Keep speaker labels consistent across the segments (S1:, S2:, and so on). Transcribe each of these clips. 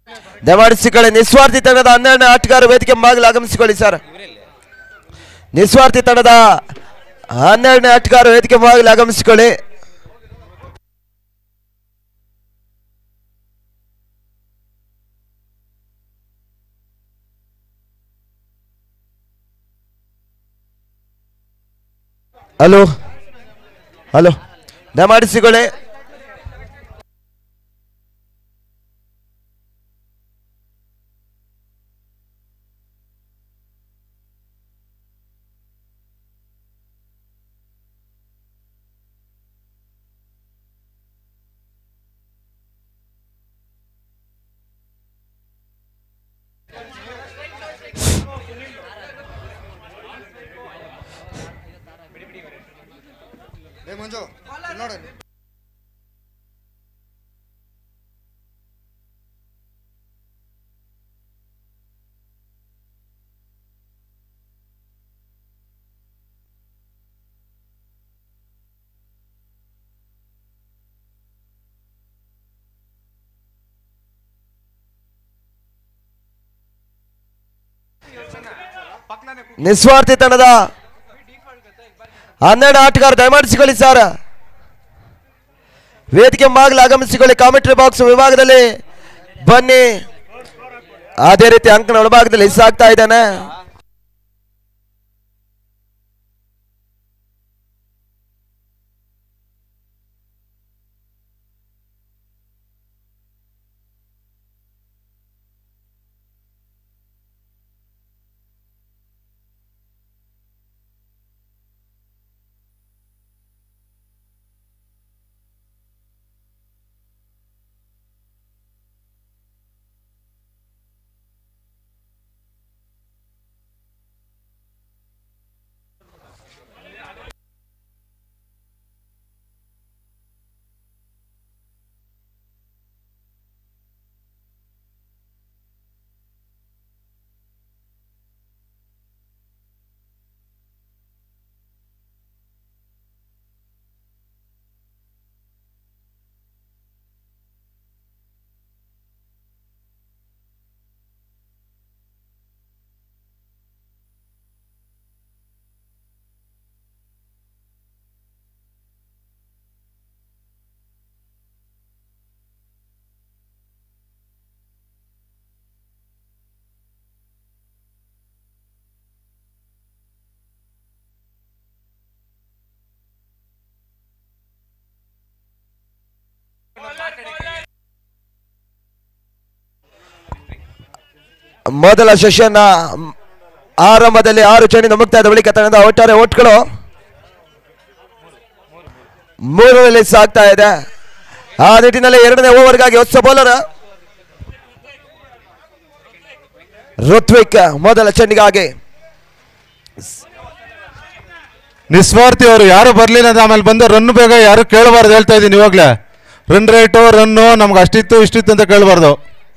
S1: ದಯಮಾಡಿಸಿಕೊಳ್ಳಿ ನಿಸ್ವಾರ್ಥಿ ತಂಡದ ಹನ್ನೆರಡನೇ ಆಟಗಾರ ವೇದಿಕೆ ಬಾಗಿಲು ಆಗಮಿಸಿಕೊಳ್ಳಿ ಸರ್ ನಿಸ್ವಾರ್ಥಿ ತಂಡದ ಹನ್ನೆರಡನೇ ಆಟಗಾರ ವೇದಿಕೆ ಬಾಗಿಲು ಆಗಮಿಸಿಕೊಳ್ಳಿ ಹಲೋ ಹಲೋ ದಯಮಾಡಿಸಿಕೊಳ್ಳಿ
S2: ಏ ಮಂಜು ನೋಡಿ
S1: ನಿಸ್ವಾರ್ಥಿ ತಂಡದ ಹನ್ನೆರಡು ಆಟಗಾರ ದಯಮಾಡಿಸಿಕೊಳ್ಳಿ ಸರ್ ವೇದಿಕೆ ಬಾಗಿಲು ಆಗಮಿಸಿಕೊಳ್ಳಿ ಕಾಮೆಂಟ್ರಿ ಬಾಕ್ಸ್ ವಿಭಾಗದಲ್ಲಿ ಬನ್ನಿ ಅದೇ ರೀತಿ ಅಂಕಣ ಒಳಭಾಗದಲ್ಲಿ ಮಿಸ್ ಆಗ್ತಾ ಇದ್ದಾನೆ ಮೊದಲ ಸೆಷನ್ ಆರಂಭದಲ್ಲಿ ಆರು ಚೆಂಡಿನ ಮುಕ್ತಾಯದ ಬಳಿಕ ತಂಡದ ಒಟ್ಟಾರೆ ಒಟ್ಗಳು ಮೂರರಲ್ಲಿ ಸಾಗ್ತಾ ಇದೆ ಆ ನಿಟ್ಟಿನಲ್ಲಿ ಎರಡನೇ ಓವರ್ಗಾಗಿ ಹೊಸ ಬೌಲರ್ ಋತ್ವಿಕ್ ಮೊದಲ ಚೆಂಡಿಗಾಗಿ
S3: ನಿಸ್ವಾರ್ಥಿ ಅವರು ಯಾರು ಬರ್ಲಿಲ್ಲ ಅಂತ ಆಮೇಲೆ ಬಂದು ರನ್ ಬೇಗ ಯಾರು ಕೇಳಬಾರ್ದು ಹೇಳ್ತಾ ಇದ್ದೀನಿ ಇವಾಗಲೇ ರನ್ ರೇಟು ರನ್ನು ನಮ್ಗೆ ಅಷ್ಟಿತ್ತು ಇಷ್ಟಿತ್ತು ಅಂತ ಕೇಳಬಾರ್ದು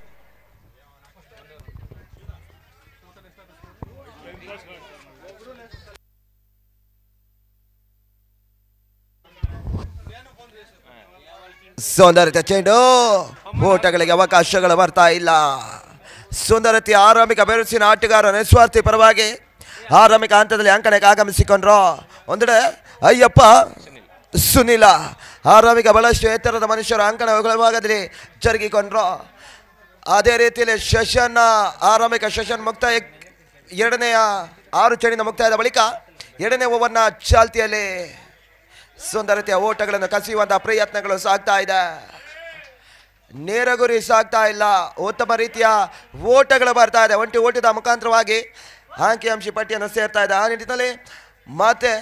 S1: ಸೌಂದರ್ಯತೆ ಚೆಂಡು ಓಟಗಳಿಗೆ ಅವಕಾಶಗಳು ಬರ್ತಾ ಇಲ್ಲ ಸುಂದರತೆ ಆರಂಭಿಕ ಬೆರಸಿನ ಆಟಗಾರ ನಿಸ್ವಾರ್ಥಿ ಪರವಾಗಿ ಆರಂಭಿಕ ಹಂತದಲ್ಲಿ ಅಂಕಣಕ್ಕೆ ಆಗಮಿಸಿಕೊಂಡ್ರು ಒಂದೆಡೆ ಅಯ್ಯಪ್ಪ ಸುನಿಲ ಆರಂಭಿಕ ಬಹಳಷ್ಟು ಎತ್ತರದ ಮನುಷ್ಯರು ಅಂಕಣ ಭಾಗದಲ್ಲಿ ಜರುಗಿಕೊಂಡ್ರು ಅದೇ ರೀತಿಯಲ್ಲಿ ಶಶನ್ ಆರಂಭಿಕ ಶಶನ್ ಮುಕ್ತಾಯ ಎರಡನೆಯ ಆರು ಚೆಂಡಿನ ಮುಕ್ತಾಯದ ಬಳಿಕ ಎರಡನೇ ಓವರ್ನ ಚಾಲ್ತಿಯಲ್ಲಿ ಸುಂದರತೆಯ ಓಟಗಳನ್ನು ಕಸಿಯುವಂತಹ ಪ್ರಯತ್ನಗಳು ಸಾಗ್ತಾ ಇದೆ ನೇರ ಗುರಿ ಸಾಗ್ತಾ ಇಲ್ಲ ಉತ್ತಮ ರೀತಿಯ ಓಟಗಳು ಬರ್ತಾ ಇದೆ ಒಂಟಿ ಓಟದ ಮುಖಾಂತರವಾಗಿ ಅಂಕಿಅಂಶಿ ಪಟ್ಟಿಯನ್ನು ಸೇರ್ತಾ ಇದೆ ಆ ನಿಟ್ಟಿನಲ್ಲಿ ಮತ್ತೆ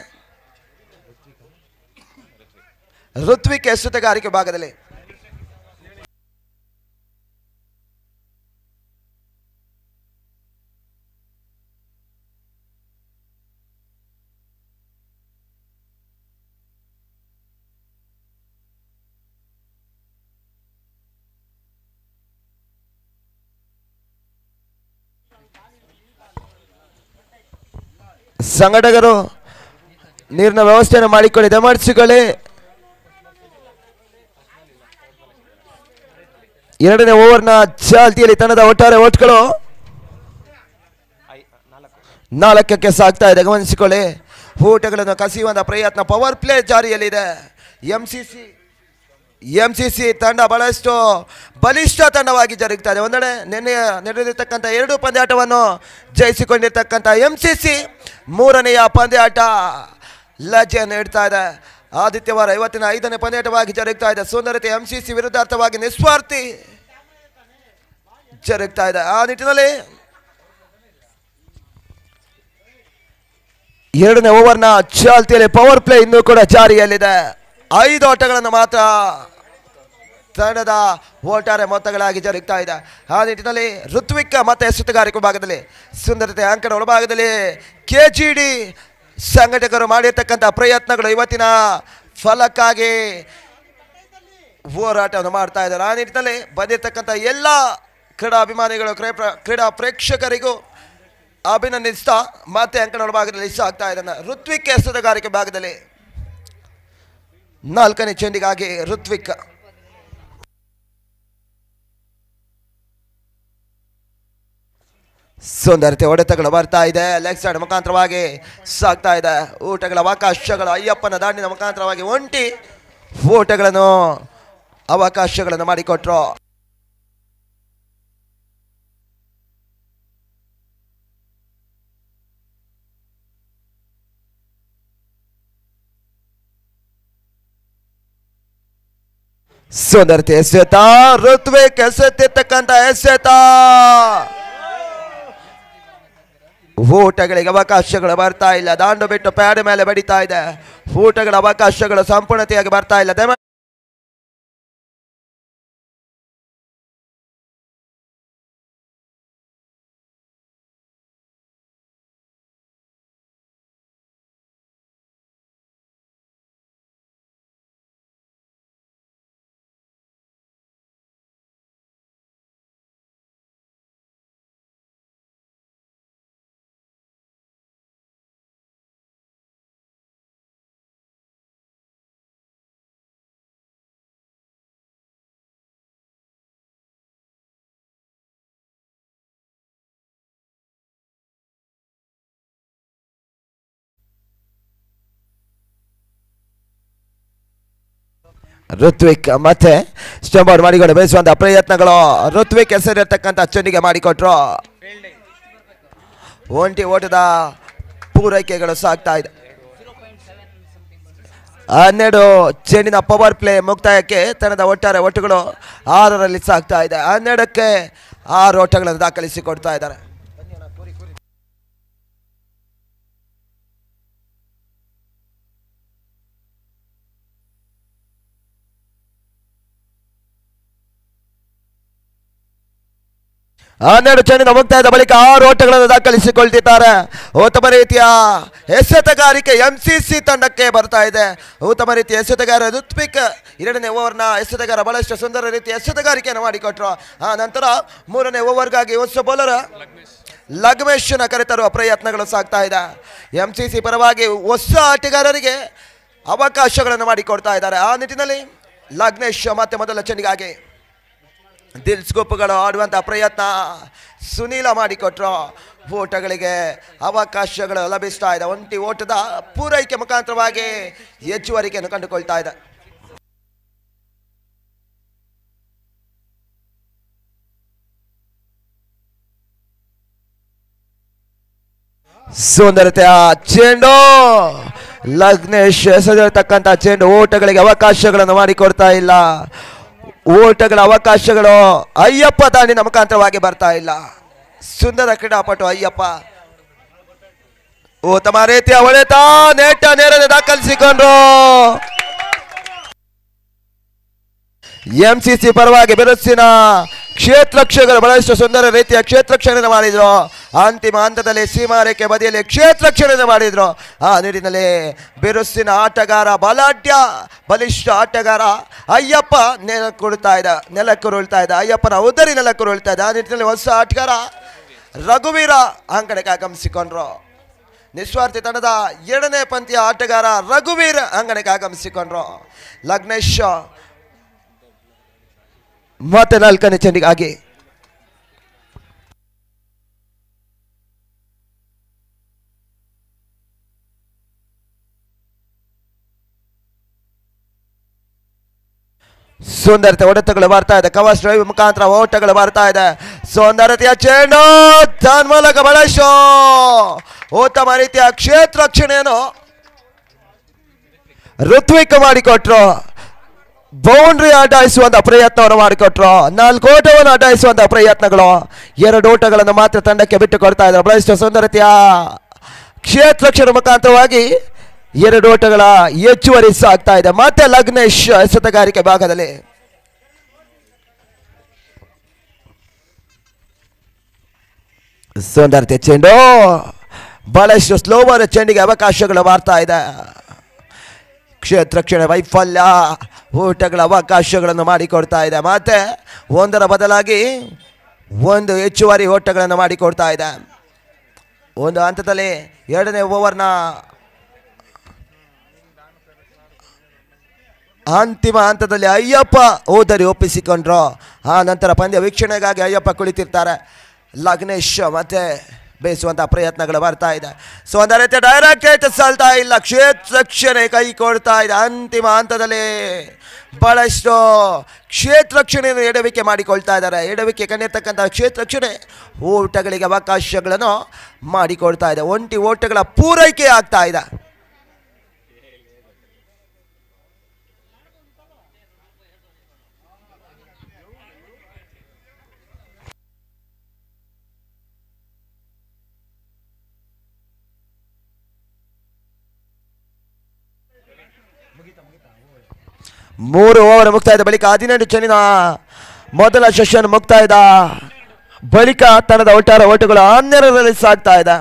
S1: ಋತ್ವಿಕ್ ಎಸುತಗಾರಿಕೆ ಭಾಗದಲ್ಲಿ ಸಂಘಟಕರು ನೀರಿನ ವ್ಯವಸ್ಥೆಯನ್ನು ಮಾಡಿಕೊಳ್ಳಿ ದಯಮಾಡಿಸಿಕೊಳ್ಳಿ ಎರಡನೇ ಓವರ್ನ ಚಾಲ್ತಿಯಲ್ಲಿ ತಂಡದ ಒಟ್ಟಾರೆ ಓಟ್ಗಳು ನಾಲ್ಕಕ್ಕೆ ಸಾಗ್ತಾ ಇದೆ ಗಮನಿಸಿಕೊಳ್ಳಿ ಊಟಗಳನ್ನು ಕಸಿಯುವಂಥ ಪ್ರಯತ್ನ ಪವರ್ ಪ್ಲೇ ಜಾರಿಯಲ್ಲಿದೆ M C C M C C ತಂಡ ಬಹಳಷ್ಟು ಬಲಿಷ್ಠ ತಂಡವಾಗಿ ಜರುಗ್ತಾ ಇದೆ ಒಂದೆಡೆ ನಿನ್ನೆ ನಡೆದಿರ್ತಕ್ಕಂಥ ಎರಡು ಪಂದ್ಯಾಟವನ್ನು ಜಯಿಸಿಕೊಂಡಿರ್ತಕ್ಕಂಥ ಎಂ ಸಿ ಸಿ ಮೂರನೆಯ ಪಂದ್ಯಾಟ ಲಜ್ಜೆ ನೀಡ್ತಾ ಇದೆ ಆದಿತ್ಯವಾರ ಇವತ್ತಿನ ಐದನೇ ಪಂದ್ಯಾಟವಾಗಿ ಜರುಗ್ತಾ ಇದೆ ಸುಂದರತೆ ಎಂ ಸಿ ಸಿ ವಿರುದ್ಧಾರ್ಥವಾಗಿ ನಿಸ್ವಾರ್ಥಿ ಜರುಗ್ತಾ ಇದೆ ಆ ನಿಟ್ಟಿನಲ್ಲಿ ಎರಡನೇ ಓವರ್ನ ಚಾಲ್ತಿಯಲ್ಲಿ ಪವರ್ ಪ್ಲೇ ಇನ್ನೂ ಕೂಡ ಜಾರಿಯಲ್ಲಿದೆ ಐದು ಆಟಗಳನ್ನು ಮಾತ್ರ ತಂಡದ ಒಟ್ಟಾರೆ ಮೊತ್ತಗಳಾಗಿ ಜರುಗ್ತಾ ಇದೆ ಆ ನಿಟ್ಟಿನಲ್ಲಿ ಋತ್ವಿಕ್ ಮತ್ತೆ ಸುತ್ತಗಾರಿಕೆ ಭಾಗದಲ್ಲಿ ಸುಂದರತೆ ಅಂಕಣ ಒಳಭಾಗದಲ್ಲಿ ಕೆ ಜಿ ಡಿ ಸಂಘಟಕರು ಮಾಡಿರ್ತಕ್ಕಂಥ ಪ್ರಯತ್ನಗಳು ಇವತ್ತಿನ ಫಲಕ್ಕಾಗಿ ಹೋರಾಟವನ್ನು ಮಾಡ್ತಾ ಇದ್ದಾರೆ ಆ ನಿಟ್ಟಿನಲ್ಲಿ ಬಂದಿರತಕ್ಕಂಥ ಎಲ್ಲ ಕ್ರೀಡಾಭಿಮಾನಿಗಳು ಕ್ರೀ- ಕ್ರೀಡಾ ಪ್ರೇಕ್ಷಕರಿಗೂ ಅಭಿನಂದಿಸ್ತಾ ಮತ್ತೆ ಅಂಕಣ ಭಾಗದಲ್ಲಿ ಸಾಗ್ತಾ ಇದ್ದಾನೆ ಋತ್ವಿಕ್ ಎಸೆತಗಾರಿಕೆ ಭಾಗದಲ್ಲಿ ನಾಲ್ಕನೇ ಚೆಂಡಿಗಾಗಿ ಋತ್ವಿಕ್ ಸುಂದರತೆ ಹೊಡೆತಗಳು ಬರ್ತಾ ಇದೆ ಲೆಗ್ ಸೈಡ್ ಮುಖಾಂತರವಾಗಿ ಸಾಗ್ತಾ ಇದೆ ಊಟಗಳ ಅವಕಾಶಗಳು ಅಯ್ಯಪ್ಪನ ದಾಂಡಿನ ಮುಖಾಂತರವಾಗಿ ಒಂಟಿ ಊಟಗಳನ್ನು ಅವಕಾಶಗಳನ್ನು ಮಾಡಿಕೊಟ್ರು ಸುಂದರತೆ ಎಸೆತ ಋತ್ವಿಕ್ ಎಸೆತಿರ್ತಕ್ಕಂಥ ಎಸೆತ ಊಟಗಳಿಗೆ ಅವಕಾಶಗಳು ಬರ್ತಾ ಇಲ್ಲ ದಾಂಡು ಬಿಟ್ಟು ಪ್ಯಾಡ್ ಮೇಲೆ ಬಡಿತಾ ಇದೆ ಊಟಗಳ ಅವಕಾಶಗಳು ಸಂಪೂರ್ಣತೆಯಾಗಿ ಬರ್ತಾ ಇಲ್ಲ ದಯಮಾಡಿ ಋತ್ವಿಕ್ ಮತ್ತೆ ಸ್ಟಂಪ್ ಔಟ್ ಮಾಡಿಕೊಂಡು ಬೆಳೆಸುವಂತ ಪ್ರಯತ್ನಗಳು ಋತ್ವಿಕ್ ಹೆಸರಿರ್ತಕ್ಕಂಥ ಚೆಂಡಿಗೆ ಮಾಡಿಕೊಟ್ರು ಒಂಟಿ ಓಟದ ಪೂರೈಕೆಗಳು ಸಾಗ್ತಾ ಇದೆ ಹನ್ನೆರಡು ಚೆಂಡಿನ ಪವರ್ ಪ್ಲೇ ಮುಕ್ತಾಯಕ್ಕೆ ತನ್ನದ ಒಟ್ಟಾರೆ ಒಟ್ಟುಗಳು ಆರರಲ್ಲಿ ಸಾಗ್ತಾ ಇದೆ ಹನ್ನೆರಡಕ್ಕೆ ಆರು ಓಟಗಳನ್ನು ದಾಖಲಿಸಿಕೊಡ್ತಾ ಇದ್ದಾರೆ ಹನ್ನೆರಡು ಚೆಂಡಿನ ಮುಕ್ತಾಯದ ಬಳಿಕ ಆರು ಓಟಗಳನ್ನು ದಾಖಲಿಸಿಕೊಳ್ತಿದ್ದಾರೆ ಉತ್ತಮ ರೀತಿಯ ಎಸೆತಗಾರಿಕೆ ಎಂ ಸಿ ಸಿ ತಂಡಕ್ಕೆ ಬರ್ತಾ ಇದೆ ಉತ್ತಮ ರೀತಿಯ ಎಸೆತಗಾರ ಋತ್ವಿಕ್ ಎರಡನೇ ಓವರ್ನ ಎಸೆತಗಾರ ಬಹಳಷ್ಟು ಸುಂದರ ರೀತಿಯ ಎಸೆತಗಾರಿಕೆಯನ್ನು ಮಾಡಿಕೊಟ್ರು ಆ ನಂತರ ಮೂರನೇ ಓವರ್ಗಾಗಿ ಹೊಸ ಬೌಲರ್ ಲಗ್ಮೇಶನ ಕರೆತರುವ ಪ್ರಯತ್ನಗಳು ಸಾಗ್ತಾ ಇದೆ ಎಂ ಸಿ ಸಿ ಪರವಾಗಿ ಹೊಸ ಆಟಗಾರರಿಗೆ ಅವಕಾಶಗಳನ್ನು ಮಾಡಿಕೊಡ್ತಾ ಇದ್ದಾರೆ ಆ ನಿಟ್ಟಿನಲ್ಲಿ ಲಗ್ನೇಶ್ ಮತ್ತೆ ಮೊದಲ ಚೆಂಡಿಗಾಗಿ ದಿಲ್ ಸ್ಕೋಪ್ಗಳು ಆಡುವಂಥ ಪ್ರಯತ್ನ ಸುನೀಲ ಮಾಡಿಕೊಟ್ರು ಓಟಗಳಿಗೆ ಅವಕಾಶಗಳು ಲಭಿಸ್ತಾ ಇದೆ ಒಂಟಿ ಓಟದ ಪೂರೈಕೆ ಮುಖಾಂತರವಾಗಿ ಹೆಚ್ಚುವರಿಕೆಯನ್ನು ಕಂಡುಕೊಳ್ತಾ ಇದೆ ಸುಂದರತೆಯ ಚೆಂಡು ಲಗ್ನೇಶ್ ಎಸೆದಿರತಕ್ಕಂಥ ಚೆಂಡು ಓಟಗಳಿಗೆ ಅವಕಾಶಗಳನ್ನು ಮಾಡಿಕೊಡ್ತಾ ಇಲ್ಲ ಓಟಗಳ ಅವಕಾಶಗಳು ಅಯ್ಯಪ್ಪ ದಾಂಡಿನ ಮುಖಾಂತರವಾಗಿ ಬರ್ತಾ ಇಲ್ಲ ಸುಂದರ ಕ್ರೀಡಾಪಟು ಅಯ್ಯಪ್ಪ ಉತ್ತಮ ರೀತಿಯ ಹೊಳೆತ ನೇಟ ನೇರನೆ ದಾಖಲಿಸಿಕೊಂಡ್ರು ಎಂ ಸಿ ಸಿ ಪರವಾಗಿ ಬಿರುಸಿನ ಕ್ಷೇತ್ರಕ್ಷಗಳು ಬಹಳಷ್ಟು ಸುಂದರ ರೀತಿಯ ಕ್ಷೇತ್ರಕ್ಷಣೆ ಮಾಡಿದ್ರು ಅಂತಿಮ ಹಂತದಲ್ಲಿ ಸೀಮಾರೇಖೆ ಬದಿಯಲ್ಲಿ ಕ್ಷೇತ್ರಕ್ಷಣೆ ಮಾಡಿದ್ರು ಆ ನಿಟ್ಟಿನಲ್ಲಿ ಬಿರುಸಿನ ಆಟಗಾರ ಬಲಾಢ್ಯ ಬಲಿಷ್ಠ ಆಟಗಾರ ಅಯ್ಯಪ್ಪ ನೆಲಕ್ಕುರುಳ್ತಾ ಇದ್ದ ನೆಲಕ್ಕುರುಳ್ತಾ ಇದ್ದ ಅಯ್ಯಪ್ಪನ ಉದರಿ ನೆಲಕ್ಕುರುಳ್ತಾ ಇದ್ದ ಆ ನಿಟ್ಟಿನಲ್ಲಿ ಹೊಸ ಆಟಗಾರ ರಘುವೀರ ಅಂಗಡಿಗೆ ಆಗಮಿಸಿಕೊಂಡ್ರು ನಿಸ್ವಾರ್ಥಿ ತಂಡದ ಎರಡನೇ ಪಂಥಿಯ ಆಟಗಾರ ರಘುವೀರ್ ಅಂಗಡಿಗೆ ಆಗಮಿಸಿಕೊಂಡ್ರು ಲಗ್ನೇಶ್ ಮತ್ತೆ ನಾಲ್ಕನೇ ಚೆಂಡಿಗಾಗಿ ಸುಂದರತೆ ಹೊಡೆತಗಳು ಬರ್ತಾ ಇದೆ ಕವರ್ಸ್ ಡ್ರೈವ್ ಮುಖಾಂತರ ಓಟಗಳು ಬರ್ತಾ ಇದೆ ಸುಂದರತೆಯ ಚೆಂಡು ತನ್ಮೂಲಕ ಬಳಸೋ ಉತ್ತಮ ರೀತಿಯ ಕ್ಷೇತ್ರ ರಕ್ಷಣೆಯನ್ನು ಋತ್ವಿಕ್ ಮಾಡಿಕೊಟ್ರು ಬೌಂಡ್ರಿ ಅಡ್ಡಾಯಿಸುವಂತ ಪ್ರಯತ್ನವನ್ನು ಮಾಡಿಕೊಟ್ರು ನಾಲ್ಕು ಓಟವನ್ನು ಅಡ್ಡಾಯಿಸುವಂತ ಪ್ರಯತ್ನಗಳು ಎರಡು ಓಟಗಳನ್ನು ಮಾತ್ರ ತಂಡಕ್ಕೆ ಬಿಟ್ಟು ಕೊಡ್ತಾ ಇದ್ದಾರೆ ಬಲಿಷ್ಠ ಸುಂದರತೆಯ ಕ್ಷೇತ್ರ ರಕ್ಷಣೆ ಮುಖಾಂತರವಾಗಿ ಎರಡು ಓಟಗಳ ಹೆಚ್ಚುವರಿ ಸಾಗ್ತಾ ಇದೆ ಮತ್ತೆ ಲಗ್ನೇಶ್ ಎಸೆತಗಾರಿಕೆ ಭಾಗದಲ್ಲಿ ಸುಂದರತೆ ಚೆಂಡು ಬಹಳಷ್ಟು ಸ್ಲೋವರ್ ಚೆಂಡಿಗೆ ಅವಕಾಶಗಳು ಬರ್ತಾ ಇದೆ ಕ್ಷೇತ್ರ ರಕ್ಷಣೆ ವೈಫಲ್ಯ ಊಟಗಳ ಅವಕಾಶಗಳನ್ನು ಮಾಡಿಕೊಡ್ತಾ ಇದೆ ಮತ್ತೆ ಒಂದರ ಬದಲಾಗಿ ಒಂದು ಹೆಚ್ಚುವರಿ ಓಟಗಳನ್ನು ಮಾಡಿಕೊಡ್ತಾ ಇದೆ ಒಂದು ಹಂತದಲ್ಲಿ ಎರಡನೇ ಓವರ್ನ ಅಂತಿಮ ಹಂತದಲ್ಲಿ ಅಯ್ಯಪ್ಪ ಓದರಿ ಒಪ್ಪಿಸಿಕೊಂಡ್ರು ಆ ನಂತರ ಪಂದ್ಯ ವೀಕ್ಷಣೆಗಾಗಿ ಅಯ್ಯಪ್ಪ ಕುಳಿತಿರ್ತಾರೆ ಲಗ್ನೇಶ್ ಮತ್ತೆ ಬೇಯಿಸುವಂಥ ಪ್ರಯತ್ನಗಳು ಬರ್ತಾ ಇದೆ ಸೊ ಒಂದು ರೀತಿ ಡೈರೆಕ್ಟ್ ಏಟ್ ಸಲ್ತಾ ಇಲ್ಲ ಕ್ಷೇತ್ರ ರಕ್ಷಣೆ ಕೈ ಕೊಡ್ತಾ ಇದೆ ಅಂತಿಮ ಹಂತದಲ್ಲಿ ಬಹಳಷ್ಟು ಕ್ಷೇತ್ರ ರಕ್ಷಣೆಯನ್ನು ಎಡವಿಕೆ ಮಾಡಿಕೊಳ್ತಾ ಇದ್ದಾರೆ ಎಡವಿಕೆ ಕಂಡಿರ್ತಕ್ಕಂಥ ಕ್ಷೇತ್ರ ರಕ್ಷಣೆ ಓಟಗಳಿಗೆ ಅವಕಾಶಗಳನ್ನು ಮಾಡಿಕೊಡ್ತಾ ಇದೆ ಒಂಟಿ ಓಟಗಳ ಪೂರೈಕೆ ಆಗ್ತಾ ಇದೆ ಮೂರು ಓವರ್ ಮುಕ್ತಾಯದ ಬಳಿಕ ಹದಿನೆಂಟು ಚೆನ್ನಿನ ಮೊದಲ ಸೆಷನ್ ಮುಕ್ತಾಯದ ಬಳಿಕ ತನ್ನದ ಒಟ್ಟಾರೆ ಓಟುಗಳು ಹನ್ನೆರಡರಲ್ಲಿ ಸಾಗ್ತಾ ಇದೆ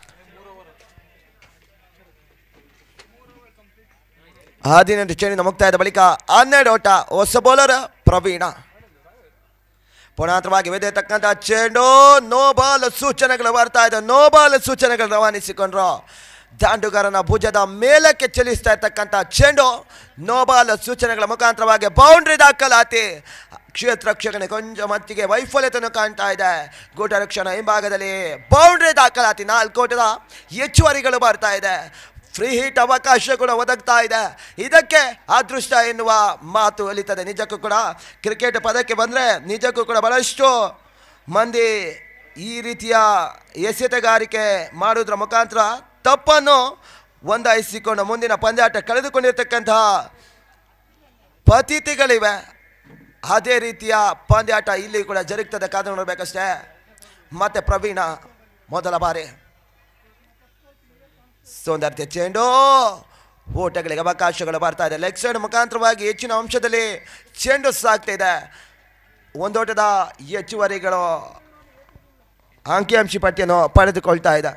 S1: ಹದಿನೆಂಟು ಚೆನ್ನಿನ ಮುಕ್ತಾಯದ ಬಳಿಕ ಹನ್ನೆರಡು ಓಟ ಹೊಸ ಬೌಲರ್ ಪ್ರವೀಣ ಪುಣಾತ್ರವಾಗಿ ಬೆದೆತಕ್ಕಂಥ ಚೆಂಡು ನೋ ಬಾಲ್ ಸೂಚನೆಗಳು ಬರ್ತಾ ಇದೆ ನೋ ಬಾಲ್ ಸೂಚನೆಗಳು ರವಾನಿಸಿಕೊಂಡ್ರು ದಾಂಡುಗಾರನ ಭುಜದ ಮೇಲಕ್ಕೆ ಚಲಿಸ್ತಾ ಇರ್ತಕ್ಕಂಥ ಚೆಂಡು ನೋ ಬಾಲ್ ಸೂಚನೆಗಳ ಮುಖಾಂತರವಾಗಿ ಬೌಂಡ್ರಿ ದಾಖಲಾತಿ ಕ್ಷೇತ್ರ ರಕ್ಷಣೆ ಕೊಂಚ ಮಟ್ಟಿಗೆ ವೈಫಲ್ಯತೆಯನ್ನು ಕಾಣ್ತಾ ಇದೆ ಗೂಟ ರಕ್ಷಣಾ ಹಿಂಭಾಗದಲ್ಲಿ ಬೌಂಡ್ರಿ ದಾಖಲಾತಿ ನಾಲ್ಕು ಓಟದ ಹೆಚ್ಚುವರಿಗಳು ಬರ್ತಾ ಇದೆ ಫ್ರೀ ಹೀಟ್ ಅವಕಾಶ ಕೂಡ ಒದಗ್ತಾ ಇದೆ ಇದಕ್ಕೆ ಅದೃಷ್ಟ ಎನ್ನುವ ಮಾತು ಒಲಿತದೆ ನಿಜಕ್ಕೂ ಕೂಡ ಕ್ರಿಕೆಟ್ ಪದಕ್ಕೆ ಬಂದರೆ ನಿಜಕ್ಕೂ ಕೂಡ ಬಹಳಷ್ಟು ಮಂದಿ ಈ ರೀತಿಯ ಎಸೆತಗಾರಿಕೆ ಮಾಡೋದ್ರ ಮುಖಾಂತರ ತಪ್ಪನ್ನು ಒಂದಾಯಿಸಿಕೊಂಡು ಮುಂದಿನ ಪಂದ್ಯಾಟ ಕಳೆದುಕೊಂಡಿರ್ತಕ್ಕಂತಹ ಪತಿಥಿಗಳಿವೆ ಅದೇ ರೀತಿಯ ಪಂದ್ಯಾಟ ಇಲ್ಲಿ ಕೂಡ ಜರುಗ್ತದೆ ಕಾದು ನೋಡಬೇಕಷ್ಟೇ ಮತ್ತೆ ಪ್ರವೀಣ ಮೊದಲ ಬಾರಿ ಸೌಂದರ್ಯ ಚೆಂಡು ಓಟಗಳಿಗೆ ಅವಕಾಶಗಳು ಬರ್ತಾ ಇದೆ ಲೆಗ್ ಸೈಡ್ ಮುಖಾಂತರವಾಗಿ ಹೆಚ್ಚಿನ ಅಂಶದಲ್ಲಿ ಚೆಂಡು ಸಾಗ್ತಾ ಇದೆ ಒಂದೋಟದ ಹೆಚ್ಚುವರಿಗಳು ಅಂಕಿಅಂಶಿ ಪಟ್ಟಿಯನ್ನು ಪಡೆದುಕೊಳ್ತಾ ಇದೆ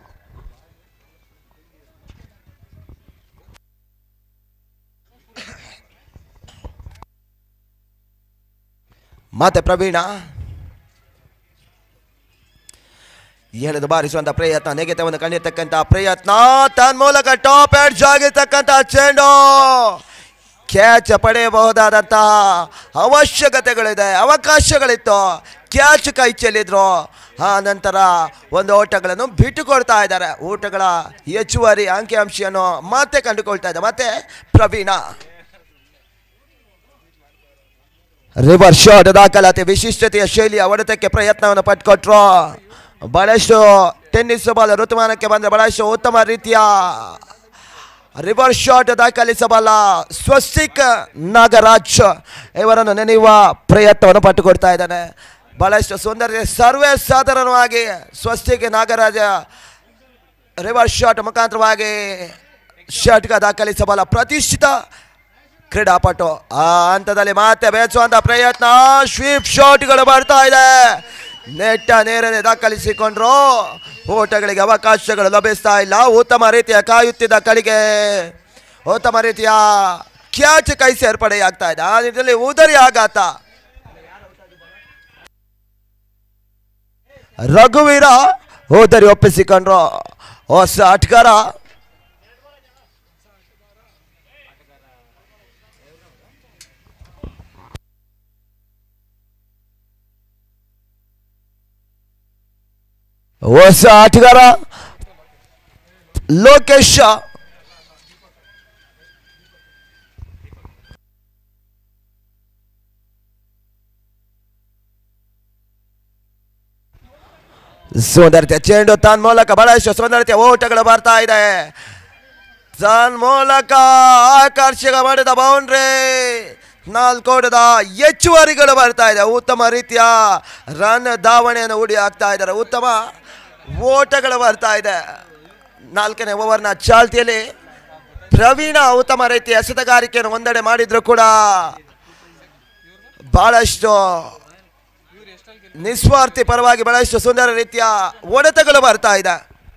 S1: ಮತ್ತೆ ಪ್ರವೀಣ ಎಳೆದು ಬಾರಿಸುವಂತ ಪ್ರಯತ್ನ ನೆಗೆತವನ್ನು ಕಂಡಿರ್ತಕ್ಕಂಥ ಪ್ರಯತ್ನ ತನ್ಮೂಲಕ ಟಾಪ್ ಎಡ್ಜ್ ಆಗಿರ್ತಕ್ಕಂಥ ಚೆಂಡು ಕ್ಯಾಚ್ ಪಡೆಯಬಹುದಾದಂತಹ ಅವಶ್ಯಕತೆಗಳಿದೆ ಅವಕಾಶಗಳಿತ್ತು ಕ್ಯಾಚ್ ಕೈ ಚೆಲ್ಲಿದ್ರು ಆ ನಂತರ ಒಂದು ಓಟಗಳನ್ನು ಬಿಟ್ಟುಕೊಡ್ತಾ ಇದ್ದಾರೆ ಓಟಗಳ ಹೆಚ್ಚುವರಿ ಅಂಕಿಅಂಶವನ್ನು ಮತ್ತೆ ಕಂಡುಕೊಳ್ತಾ ಇದ್ದಾರೆ ಮತ್ತೆ ಪ್ರವೀಣ ರಿವರ್ ಶಾಟ್ ದಾಖಲಾತಿ ವಿಶಿಷ್ಟತೆಯ ಶೈಲಿಯ ಹೊಡೆತಕ್ಕೆ ಪ್ರಯತ್ನವನ್ನು ಪಟ್ಕೊಟ್ರು ಬಹಳಷ್ಟು ಟೆನ್ನಿಸ್ ಬಾಲ್ ಋತುಮಾನಕ್ಕೆ ಬಂದರೆ ಬಹಳಷ್ಟು ಉತ್ತಮ ರೀತಿಯ ರಿವರ್ ಶಾಟ್ ದಾಖಲಿಸಬಲ್ಲ ಸ್ವಸ್ತಿಕ್ ನಾಗರಾಜ್ ಇವರನ್ನು ನೆನೆಯುವ ಪ್ರಯತ್ನವನ್ನು ಪಟ್ಟುಕೊಡ್ತಾ ಇದ್ದಾನೆ ಬಹಳಷ್ಟು ಸುಂದರ ಸರ್ವೇ ಸಾಧಾರಣವಾಗಿ ಸ್ವಸ್ತಿಕ್ ನಾಗರಾಜ ರಿವರ್ಸ್ ಶಾಟ್ ಮುಖಾಂತರವಾಗಿ ಶಾಟ್ಗ ದಾಖಲಿಸಬಲ್ಲ ಪ್ರತಿಷ್ಠಿತ ಕ್ರೀಡಾಪಟು ಆ ಹಂತದಲ್ಲಿ ಮತ್ತೆ ಬೇಯಿಸುವಂತ ಪ್ರಯತ್ನ ಸ್ವೀಪ್ ಶಾಟ್ಗಳು ಬರ್ತಾ ಇದೆ ನೆಟ್ಟ ನೇರನೆ ದಾಖಲಿಸಿಕೊಂಡ್ರು ಓಟಗಳಿಗೆ ಅವಕಾಶಗಳು ಲಭಿಸ್ತಾ ಇಲ್ಲ ಉತ್ತಮ ರೀತಿಯ ಕಾಯುತ್ತಿದ್ದ ಕಡೆಗೆ ಉತ್ತಮ ರೀತಿಯ ಕ್ಯಾಚ್ ಕೈ ಸೇರ್ಪಡೆಯಾಗ್ತಾ ಇದೆ ಆ ನಿಟ್ಟಿನಲ್ಲಿ ಉದರಿ ಆಘಾತ ರಘುವೀರ ಉದರಿ ಒಪ್ಪಿಸಿಕೊಂಡ್ರು ಹೊಸ ಆಟಗಾರ ಹೊಸ ಆಟಗಾರ ಲೋಕೇಶ್ ಸುಂದರತೆ ಚೆಂಡು ತನ್ನ ಮೂಲಕ ಬಹಳಷ್ಟು ಸುಂದರತೆ ಓಟಗಳು ಬರ್ತಾ ಇದೆ ತನ್ನ ಮೂಲಕ ಆಕರ್ಷಕ ಮಾಡಿದ ಬೌಂಡ್ರಿ ನಾಲ್ಕೋಟದ ಹೆಚ್ಚುವರಿಗಳು ಬರ್ತಾ ಇದೆ ಉತ್ತಮ ರೀತಿಯ ರನ್ ಧಾವಣೆಯನ್ನು ಹೂಡಿ ಹಾಕ್ತಾ ಇದ್ದಾರೆ ಉತ್ತಮ ಓಟಗಳು ಬರ್ತಾ ಇದೆ ನಾಲ್ಕನೇ ಓವರ್ನ ಚಾಲ್ತಿಯಲ್ಲಿ ಪ್ರವೀಣ ಉತ್ತಮ ರೀತಿಯ ಎಸೆತಗಾರಿಕೆಯನ್ನು ಒಂದೆಡೆ ಮಾಡಿದ್ರು ಕೂಡ ಬಹಳಷ್ಟು ನಿಸ್ವಾರ್ಥಿ ಪರವಾಗಿ ಬಹಳಷ್ಟು ಸುಂದರ ರೀತಿಯ ಹೊಡೆತಗಳು ಬರ್ತಾ ಇದೆ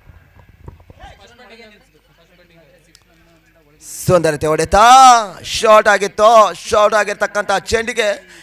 S1: ಸುಂದರತೆ ಹೊಡೆತ ಶಾರ್ಟ್ ಆಗಿತ್ತು ಶಾರ್ಟ್ ಆಗಿರ್ತಕ್ಕಂಥ ಚೆಂಡಿಗೆ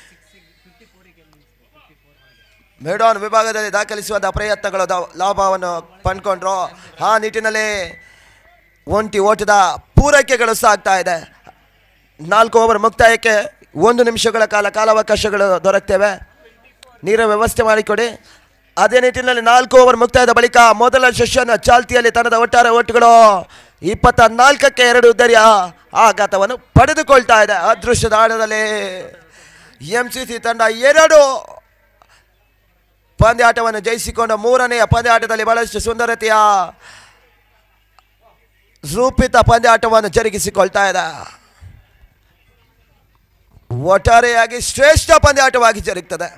S1: ಮೇಡಾನ್ ವಿಭಾಗದಲ್ಲಿ ದಾಖಲಿಸುವಂತಹ ಪ್ರಯತ್ನಗಳು ದ- ಲಾಭವನ್ನು ಪಡ್ಕೊಂಡ್ರು ಆ ನಿಟ್ಟಿನಲ್ಲಿ ಒಂಟಿ ಓಟದ ಪೂರೈಕೆಗಳು ಸಾಗ್ತಾ ಇದೆ ನಾಲ್ಕು ಓವರ್ ಮುಕ್ತಾಯಕ್ಕೆ ಒಂದು ನಿಮಿಷಗಳ ಕಾಲ ಕಾಲಾವಕಾಶಗಳು ದೊರಕ್ತೇವೆ ನೀರ ವ್ಯವಸ್ಥೆ ಮಾಡಿಕೊಡಿ ಅದೇ ನಿಟ್ಟಿನಲ್ಲಿ ನಾಲ್ಕು ಓವರ್ ಮುಕ್ತಾಯದ ಬಳಿಕ ಮೊದಲ ಸೆಷನ್ ಚಾಲ್ತಿಯಲ್ಲಿ ತನ್ನದ ಒಟ್ಟಾರೆ ಓಟುಗಳು ಇಪ್ಪತ್ತ ನಾಲ್ಕಕ್ಕೆ ಎರಡು ಉದ್ದರಿಯ ಆಘಾತವನ್ನು ಪಡೆದುಕೊಳ್ತಾ ಇದೆ ಅದೃಷ್ಟದ ಆಟದಲ್ಲಿ ಎಂ ಸಿ ಸಿ ತಂಡ ಎರಡು ಪಂದ್ಯಾಟವನ್ನು ಜಯಿಸಿಕೊಂಡು ಮೂರನೆಯ ಪಂದ್ಯಾಟದಲ್ಲಿ ಬಹಳಷ್ಟು ಸುಂದರತೆಯ ರೂಪಿತ ಪಂದ್ಯಾಟವನ್ನು ಜರುಗಿಸಿಕೊಳ್ತಾ ಇದೆ ಒಟ್ಟಾರೆಯಾಗಿ ಶ್ರೇಷ್ಠ ಪಂದ್ಯಾಟವಾಗಿ ಜರುಗುತ್ತದೆ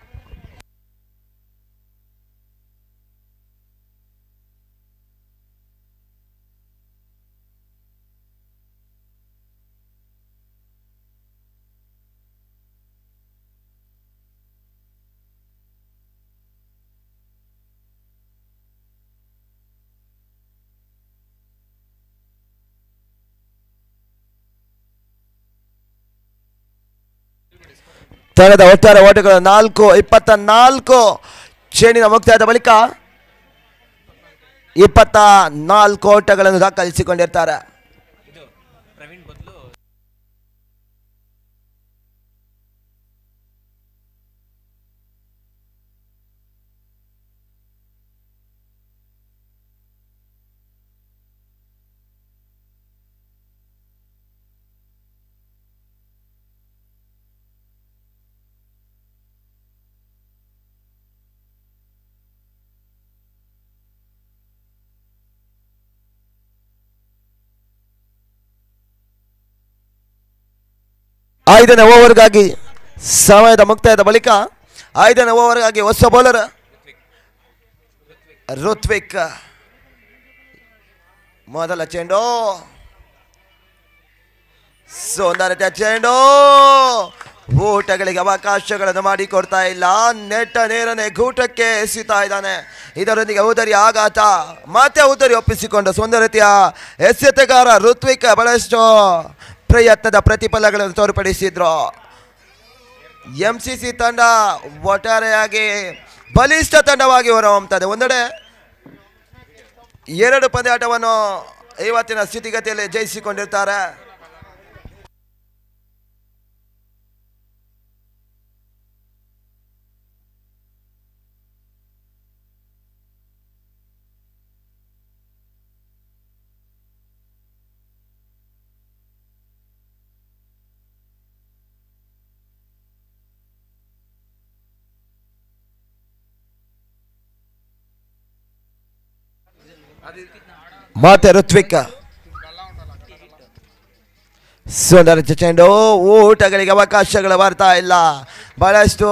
S1: ತಂಡದ ಒಟ್ಟಾರೆ ಓಟಗಳು ನಾಲ್ಕು ಇಪ್ಪತ್ತ ನಾಲ್ಕು ಶ್ರೇಣಿನ ಮುಕ್ತಾಯದ ಬಳಿಕ ಇಪ್ಪತ್ತ ನಾಲ್ಕು ಓಟಗಳನ್ನು ದಾಖಲಿಸಿಕೊಂಡಿರ್ತಾರೆ ಐದನೇ ಓವರ್ಗಾಗಿ ಸಮಯದ ಮುಕ್ತಾಯದ ಬಳಿಕ ಐದನೇ ಓವರ್ಗಾಗಿ ಹೊಸ ಬೌಲರ್ ಋತ್ವಿಕ್ ಮೊದಲ ಚೆಂಡು ಸುಂದರತೆ ಚೆಂಡು ಊಟಗಳಿಗೆ ಅವಕಾಶಗಳನ್ನು ಮಾಡಿಕೊಡ್ತಾ ಇಲ್ಲ ನೆಟ್ಟ ನೇರನೆ ಗೂಟಕ್ಕೆ ಎಸಿತಾ ಇದ್ದಾನೆ ಇದರೊಂದಿಗೆ ಉದರಿ ಆಘಾತ ಮತ್ತೆ ಉದರಿ ಒಪ್ಪಿಸಿಕೊಂಡು ಸುಂದರತೆಯ ಎಸೆತಗಾರ ಋತ್ವಿಕ್ ಬಹಳಷ್ಟು ಪ್ರಯತ್ನದ ಪ್ರತಿಫಲಗಳನ್ನು ತೋರ್ಪಡಿಸಿದ್ರು ಎಂ ಸಿ ಸಿ ತಂಡ ಒಟ್ಟಾರೆಯಾಗಿ ಬಲಿಷ್ಠ ತಂಡವಾಗಿ ಹೊರಹೊಮ್ಮುತ್ತದೆ ಒಂದೆಡೆ ಎರಡು ಪಂದ್ಯಾಟವನ್ನು ಇವತ್ತಿನ ಸ್ಥಿತಿಗತಿಯಲ್ಲಿ ಜಯಿಸಿಕೊಂಡಿರ್ತಾರೆ ಮತ್ತೆ ಋತ್ವಿಕ್ ಸುಂದರ ಚೆಂಡು ಊಟಗಳಿಗೆ ಅವಕಾಶಗಳು ಬರ್ತಾ ಇಲ್ಲ ಬಹಳಷ್ಟು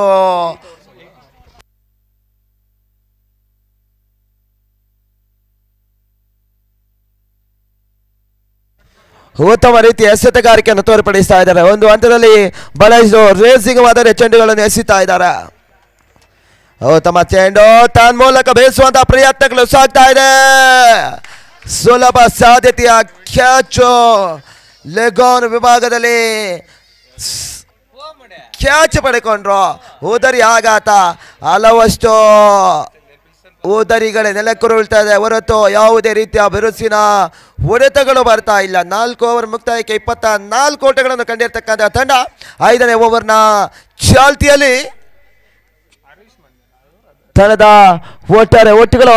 S1: ಉತ್ತಮ ರೀತಿಯ ಎಸೆತಗಾರಿಕೆಯನ್ನು ತೋರ್ಪಡಿಸ್ತಾ ಇದ್ದಾರೆ ಒಂದು ಹಂತದಲ್ಲಿ ಬಹಳಷ್ಟು ರೇಸಿಂಗ್ ಮಾದರಿ ಚೆಂಡುಗಳನ್ನು ಎಸೆತಾ ಇದ್ದಾರೆ ಉತ್ತಮ ಚೆಂಡು ತನ್ನ ಮೂಲಕ ಬೇಯಿಸುವಂತಹ ಪ್ರಯತ್ನಗಳು ಸಾಗ್ತಾ ಇದೆ ಸುಲಭ ಸಾಧ್ಯತೆಯ ಕ್ಯಾಚು ಲೆಗಾನ್ ವಿಭಾಗದಲ್ಲಿ ಕ್ಯಾಚ್ ಪಡೆಕೊಂಡ್ರು ಉದರಿ ಆಘಾತ ಹಲವಷ್ಟು ಉದರಿಗಳೇ ನೆಲಕ್ಕುರುಳ್ತಾ ಇದೆ ಹೊರತು ಯಾವುದೇ ರೀತಿಯ ಬಿರುಸಿನ ಹೊಡೆತಗಳು ಬರ್ತಾ ಇಲ್ಲ ನಾಲ್ಕು ಓವರ್ ಮುಕ್ತಾಯಕ್ಕೆ ಇಪ್ಪತ್ತ ನಾಲ್ಕು ಓಟಗಳನ್ನು ಕಂಡಿರ್ತಕ್ಕಂಥ ತಂಡ ಐದನೇ ಓವರ್ನ ಚಾಲ್ತಿಯಲ್ಲಿ ತಂಡದ ಒಟ್ಟಾರೆ ಒಟ್ಟುಗಳು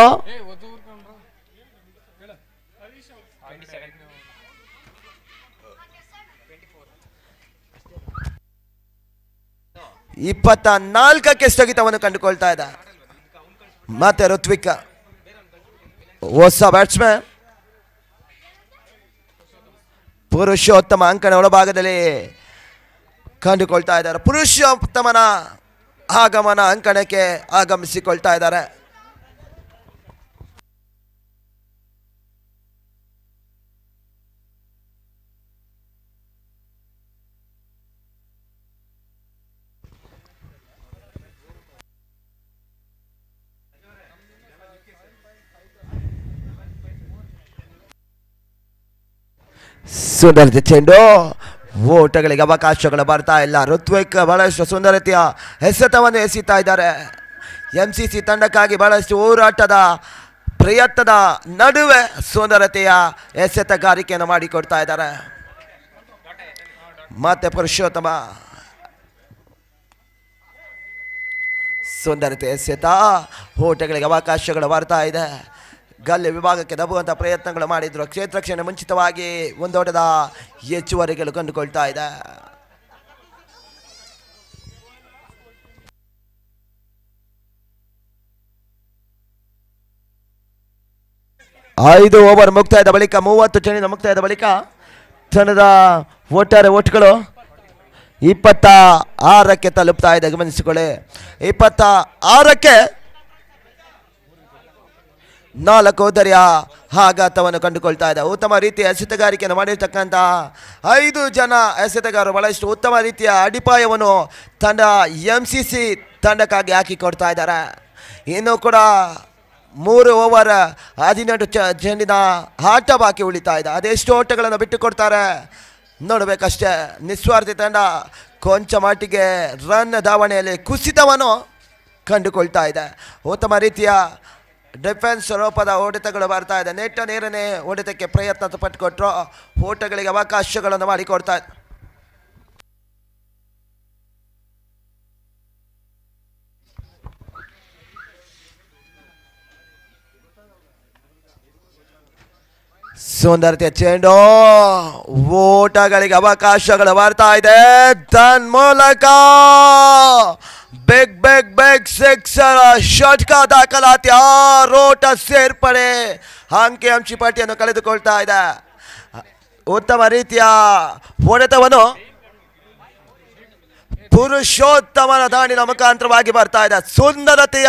S1: ಇಪ್ಪತ್ತ ನಾಲ್ಕಕ್ಕೆ ಸ್ಥಗಿತವನ್ನು ಕಂಡುಕೊಳ್ತಾ ಇದ್ದ ಮತ್ತೆ ಋತ್ವಿಕ್ ಹೊಸ ಬ್ಯಾಟ್ಸ್ಮನ್ ಪುರುಷೋತ್ತಮ ಅಂಕಣ ಒಳಭಾಗದಲ್ಲಿ ಕಂಡುಕೊಳ್ತಾ ಇದ್ದಾರೆ ಪುರುಷೋತ್ತಮನ ಆಗಮನ ಅಂಕಣಕ್ಕೆ ಆಗಮಿಸಿಕೊಳ್ತಾ ಇದ್ದಾರೆ ಸುಂದರತೆ ಚೆಂಡು ಓಟಗಳಿಗೆ ಅವಕಾಶಗಳು ಬರ್ತಾ ಇಲ್ಲ ಋತ್ವಿಕ್ ಬಹಳಷ್ಟು ಸುಂದರತೆಯ ಎಸೆತವನ್ನು ಎಸೀತಾ ಇದ್ದಾರೆ ಎಂ ಸಿ ಸಿ ತಂಡಕ್ಕಾಗಿ ಬಹಳಷ್ಟು ಹೋರಾಟದ ಪ್ರಯತ್ನದ ನಡುವೆ ಸುಂದರತೆಯ ಎಸೆತಗಾರಿಕೆಯನ್ನು ಮಾಡಿಕೊಡ್ತಾ ಇದ್ದಾರೆ ಮತ್ತೆ ಪುರುಷೋತ್ತಮ ಸುಂದರತೆ ಎಸೆತ ಓಟಗಳಿಗೆ ಅವಕಾಶಗಳು ಬರ್ತಾ ಇದೆ ಗಲ್ಲೆ ವಿಭಾಗಕ್ಕೆ ದಬ್ಬುವಂಥ ಪ್ರಯತ್ನಗಳು ಮಾಡಿದ್ರು ಕ್ಷೇತ್ರ ಕ್ಷಣ ಮುಂಚಿತವಾಗಿ ಒಂದೋಟದ ಹೆಚ್ಚುವರಿಗಳು ಕಂಡುಕೊಳ್ತಾ ಇದೆ ಐದು ಓವರ್ ಮುಕ್ತಾಯದ ಬಳಿಕ ಮೂವತ್ತು ಚೆಂಡಿನ ಮುಕ್ತಾಯದ ಬಳಿಕ ತಂಡದ ಒಟ್ಟಾರೆ ಒಟ್ಟುಗಳು ಇಪ್ಪತ್ತ ಆರಕ್ಕೆ ತಲುಪ್ತಾ ಇದೆ ಗಮನಿಸಿಕೊಳ್ಳಿ ಇಪ್ಪತ್ತ ಆರಕ್ಕೆ ನಾಲ್ಕು ದರಿಯ ಆಘಾತವನ್ನು ಕಂಡುಕೊಳ್ತಾ ಇದೆ ಉತ್ತಮ ರೀತಿಯ ಎಸೆತಗಾರಿಕೆಯನ್ನು ಮಾಡಿರ್ತಕ್ಕಂಥ ಐದು ಜನ ಎಸೆತಗಾರರು ಬಹಳಷ್ಟು ಉತ್ತಮ ರೀತಿಯ ಅಡಿಪಾಯವನ್ನು ತಂಡ ಎಂ ಸಿ ಸಿ ತಂಡಕ್ಕಾಗಿ ಹಾಕಿಕೊಡ್ತಾ ಇದ್ದಾರೆ ಇನ್ನು ಕೂಡ ಮೂರು ಓವರ್ ಹದಿನೆಂಟು ಚ ಚೆಂಡಿನ ಆಟ ಬಾಕಿ ಉಳಿತಾ ಇದೆ ಅದೆಷ್ಟು ಓಟಗಳನ್ನು ಬಿಟ್ಟು ಕೊಡ್ತಾರೆ ನೋಡಬೇಕಷ್ಟೇ ನಿಸ್ವಾರ್ಥಿ ತಂಡ ಕೊಂಚ ಮಟ್ಟಿಗೆ ರನ್ ಧಾವಣೆಯಲ್ಲಿ ಕುಸಿತವನ್ನು ಕಂಡುಕೊಳ್ತಾ ಇದೆ ಉತ್ತಮ ರೀತಿಯ ಡಿಫೆನ್ಸ್ ರೂಪದ ಹೊಡೆತಗಳು ಬರ್ತಾ ಇದೆ ನೆಟ್ಟ ನೇರನೇ ಹೊಡೆತಕ್ಕೆ ಪ್ರಯತ್ನ ಪಟ್ಟುಕೊಟ್ರು ಓಟಗಳಿಗೆ ಅವಕಾಶಗಳನ್ನು ಮಾಡಿಕೊಡ್ತಾ ಇದೆ ಸುಂದರತೆ ಚೆಂಡು ಓಟಗಳಿಗೆ ಅವಕಾಶಗಳು ಬರ್ತಾ ಇದೆ ತನ್ ಮೂಲಕ ಬೆಗ್ ಬೆಗ್ ಬೆಗ್ ಸಿಕ್ಸರ್ ಷಟ್ಕ ದಾಖಲಾತಿ ಆರೋಟ ಸೇರ್ಪಡೆ ಅಂಕಿ ಅಂಶಿ ಪಟ್ಟಿಯನ್ನು ಕಳೆದುಕೊಳ್ತಾ ಇದೆ ಉತ್ತಮ ರೀತಿಯ ಹೊಡೆತವನ್ನು ಪುರುಷೋತ್ತಮನ ದಾಂಡಿನ ಮುಖಾಂತರವಾಗಿ ಬರ್ತಾ ಇದೆ ಸುಂದರತೆಯ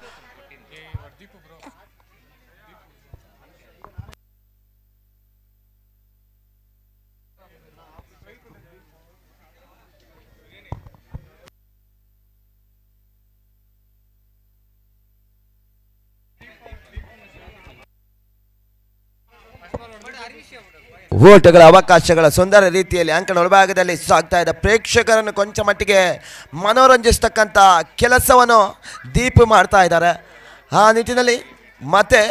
S1: ಓಟಗಳ ಅವಕಾಶಗಳ ಸುಂದರ ರೀತಿಯಲ್ಲಿ ಅಂಕಣ ಒಳಭಾಗದಲ್ಲಿ ಸಾಗ್ತಾ ಇದೆ ಪ್ರೇಕ್ಷಕರನ್ನು ಕೊಂಚ ಮಟ್ಟಿಗೆ ಮನೋರಂಜಿಸ್ತಕ್ಕಂಥ ಕೆಲಸವನ್ನು ದೀಪ ಮಾಡ್ತಾ ಇದ್ದಾರೆ ಆ ನಿಟ್ಟಿನಲ್ಲಿ ಮತ್ತೆ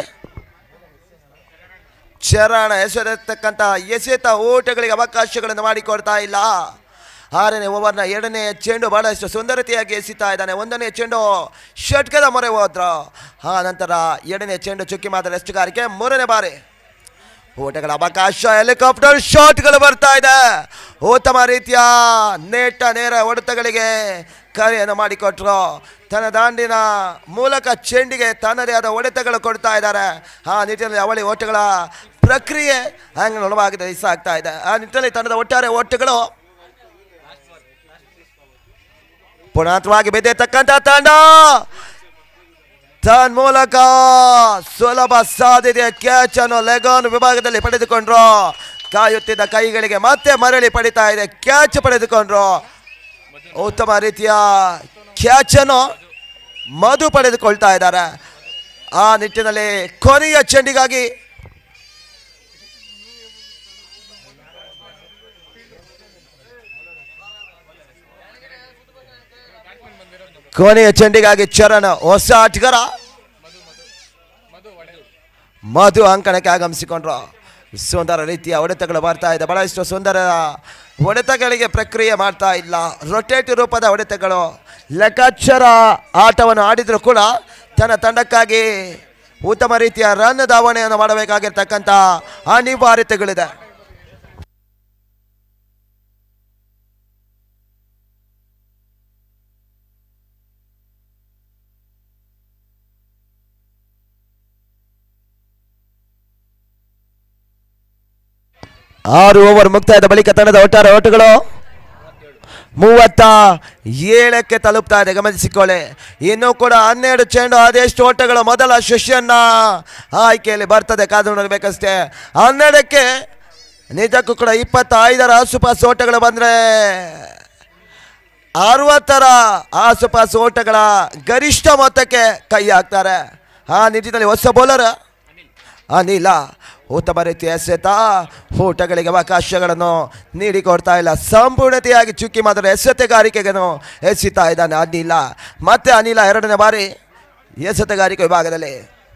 S1: ಚರಣ ಎಸೆದಿರ್ತಕ್ಕಂಥ ಎಸೆತ ಓಟಗಳಿಗೆ ಅವಕಾಶಗಳನ್ನು ಮಾಡಿಕೊಡ್ತಾ ಇಲ್ಲ ಆರನೇ ಓವರ್ನ ಎರಡನೇ ಚೆಂಡು ಬಹಳಷ್ಟು ಸುಂದರತೆಯಾಗಿ ಎಸಿತಾ ಇದ್ದಾನೆ ಒಂದನೇ ಚೆಂಡು ಷಟ್ಕದ ಮೊರೆ ಹೋದ್ರು ಆ ನಂತರ ಎರಡನೇ ಚೆಂಡು ಚುಕ್ಕಿ ಮಾತ್ರ ಎಷ್ಟುಗಾರಿಕೆ ಮೂರನೇ ಬಾರಿ ಓಟಗಳ ಅವಕಾಶ ಹೆಲಿಕಾಪ್ಟರ್ ಶಾಟ್ಗಳು ಬರ್ತಾ ಇದೆ ಉತ್ತಮ ರೀತಿಯ ನೇಟ ನೇರ ಹೊಡೆತಗಳಿಗೆ ಕರೆಯನ್ನು ಮಾಡಿಕೊಟ್ರು ತನ್ನ ದಾಂಡಿನ ಮೂಲಕ ಚೆಂಡಿಗೆ ತನ್ನದೇ ಆದ ಹೊಡೆತಗಳು ಕೊಡ್ತಾ ಇದ್ದಾರೆ ಆ ನಿಟ್ಟಿನಲ್ಲಿ ಅವಳಿ ಓಟಗಳ ಪ್ರಕ್ರಿಯೆ ಹಂಗೆ ಒಳಭಾಗದ ಆಗ್ತಾ ಇದೆ ಆ ನಿಟ್ಟಿನಲ್ಲಿ ತಂಡದ ಒಟ್ಟಾರೆ ಓಟಗಳು ಪುನಾತ್ವಾಗಿ ಬೆದ್ದತಕ್ಕಂಥ ತಂಡ ತನ್ ಮೂಲಕ ಸುಲಭ ಸಾಧ್ಯತೆಯ ಕ್ಯಾಚ್ ಅನ್ನು ಲೆಗಾನ್ ವಿಭಾಗದಲ್ಲಿ ಪಡೆದುಕೊಂಡ್ರು ಕಾಯುತ್ತಿದ್ದ ಕೈಗಳಿಗೆ ಮತ್ತೆ ಮರಳಿ ಪಡಿತಾ ಇದೆ ಕ್ಯಾಚ್ ಪಡೆದುಕೊಂಡ್ರು ಉತ್ತಮ ರೀತಿಯ ಕ್ಯಾಚ್ ಅನ್ನು ಮಧು ಪಡೆದುಕೊಳ್ತಾ ಇದ್ದಾರೆ ಆ ನಿಟ್ಟಿನಲ್ಲಿ ಕೊನೆಯ ಚೆಂಡಿಗಾಗಿ ಕೊನೆಯ ಚೆಂಡಿಗಾಗಿ ಚರಣ್ ಹೊಸ ಆಟಗಾರ ಮಧು ಅಂಕಣಕ್ಕೆ ಆಗಮಿಸಿಕೊಂಡ್ರು ಸುಂದರ ರೀತಿಯ ಹೊಡೆತಗಳು ಬರ್ತಾ ಇದೆ ಬಹಳಷ್ಟು ಸುಂದರ ಹೊಡೆತಗಳಿಗೆ ಪ್ರಕ್ರಿಯೆ ಮಾಡ್ತಾ ಇಲ್ಲ ರೊಟೇಟ್ ರೂಪದ ಹೊಡೆತಗಳು ಲೆಕ್ಕಾಚಾರ ಆಟವನ್ನು ಆಡಿದ್ರು ಕೂಡ ತನ್ನ ತಂಡಕ್ಕಾಗಿ ಉತ್ತಮ ರೀತಿಯ ರನ್ ಧಾವಣೆಯನ್ನು ಮಾಡಬೇಕಾಗಿರ್ತಕ್ಕಂಥ ಅನಿವಾರ್ಯತೆಗಳಿದೆ ಆರು ಓವರ್ ಮುಕ್ತಾಯದ ಬಳಿಕ ತಂಡದ ಒಟ್ಟಾರೆ ಓಟಗಳು ಮೂವತ್ತ ಏಳಕ್ಕೆ ತಲುಪ್ತಾ ಇದೆ ಗಮನಿಸಿಕೊಳ್ಳಿ ಇನ್ನು ಕೂಡ ಹನ್ನೆರಡು ಚೆಂಡು ಅದೆಷ್ಟು ಓಟಗಳು ಮೊದಲ ಶಿಷ್ಯನ್ನ ಆಯ್ಕೆಯಲ್ಲಿ ಬರ್ತದೆ ಕಾದು ನೋಡಬೇಕಷ್ಟೇ ಹನ್ನೆರಡಕ್ಕೆ ನಿಜಕ್ಕೂ ಕೂಡ ಇಪ್ಪತ್ತೈದರ ಆಸುಪಾಸು ಓಟಗಳು ಬಂದರೆ ಅರವತ್ತರ ಆಸುಪಾಸು ಓಟಗಳ ಗರಿಷ್ಠ ಮೊತ್ತಕ್ಕೆ ಕೈ ಹಾಕ್ತಾರೆ ಆ ನಿಟ್ಟಿನಲ್ಲಿ ಹೊಸ ಬೌಲರ್ ಅನಿಲ ಉತ್ತಮ ರೀತಿಯ ಎಸೆತ ಊಟಗಳಿಗೆ ಅವಕಾಶಗಳನ್ನು ನೀಡಿಕೊಡ್ತಾ ಇಲ್ಲ ಸಂಪೂರ್ಣತೆಯಾಗಿ ಚುಕ್ಕಿ ಮಾತ್ರ ಎಸೆತಗಾರಿಕೆಯನ್ನು ಎಸೆತಾ ಇದ್ದಾನೆ ಅನಿಲ ಮತ್ತೆ ಅನಿಲ ಎರಡನೇ ಬಾರಿ ಎಸೆತಗಾರಿಕೆ ವಿಭಾಗದಲ್ಲಿ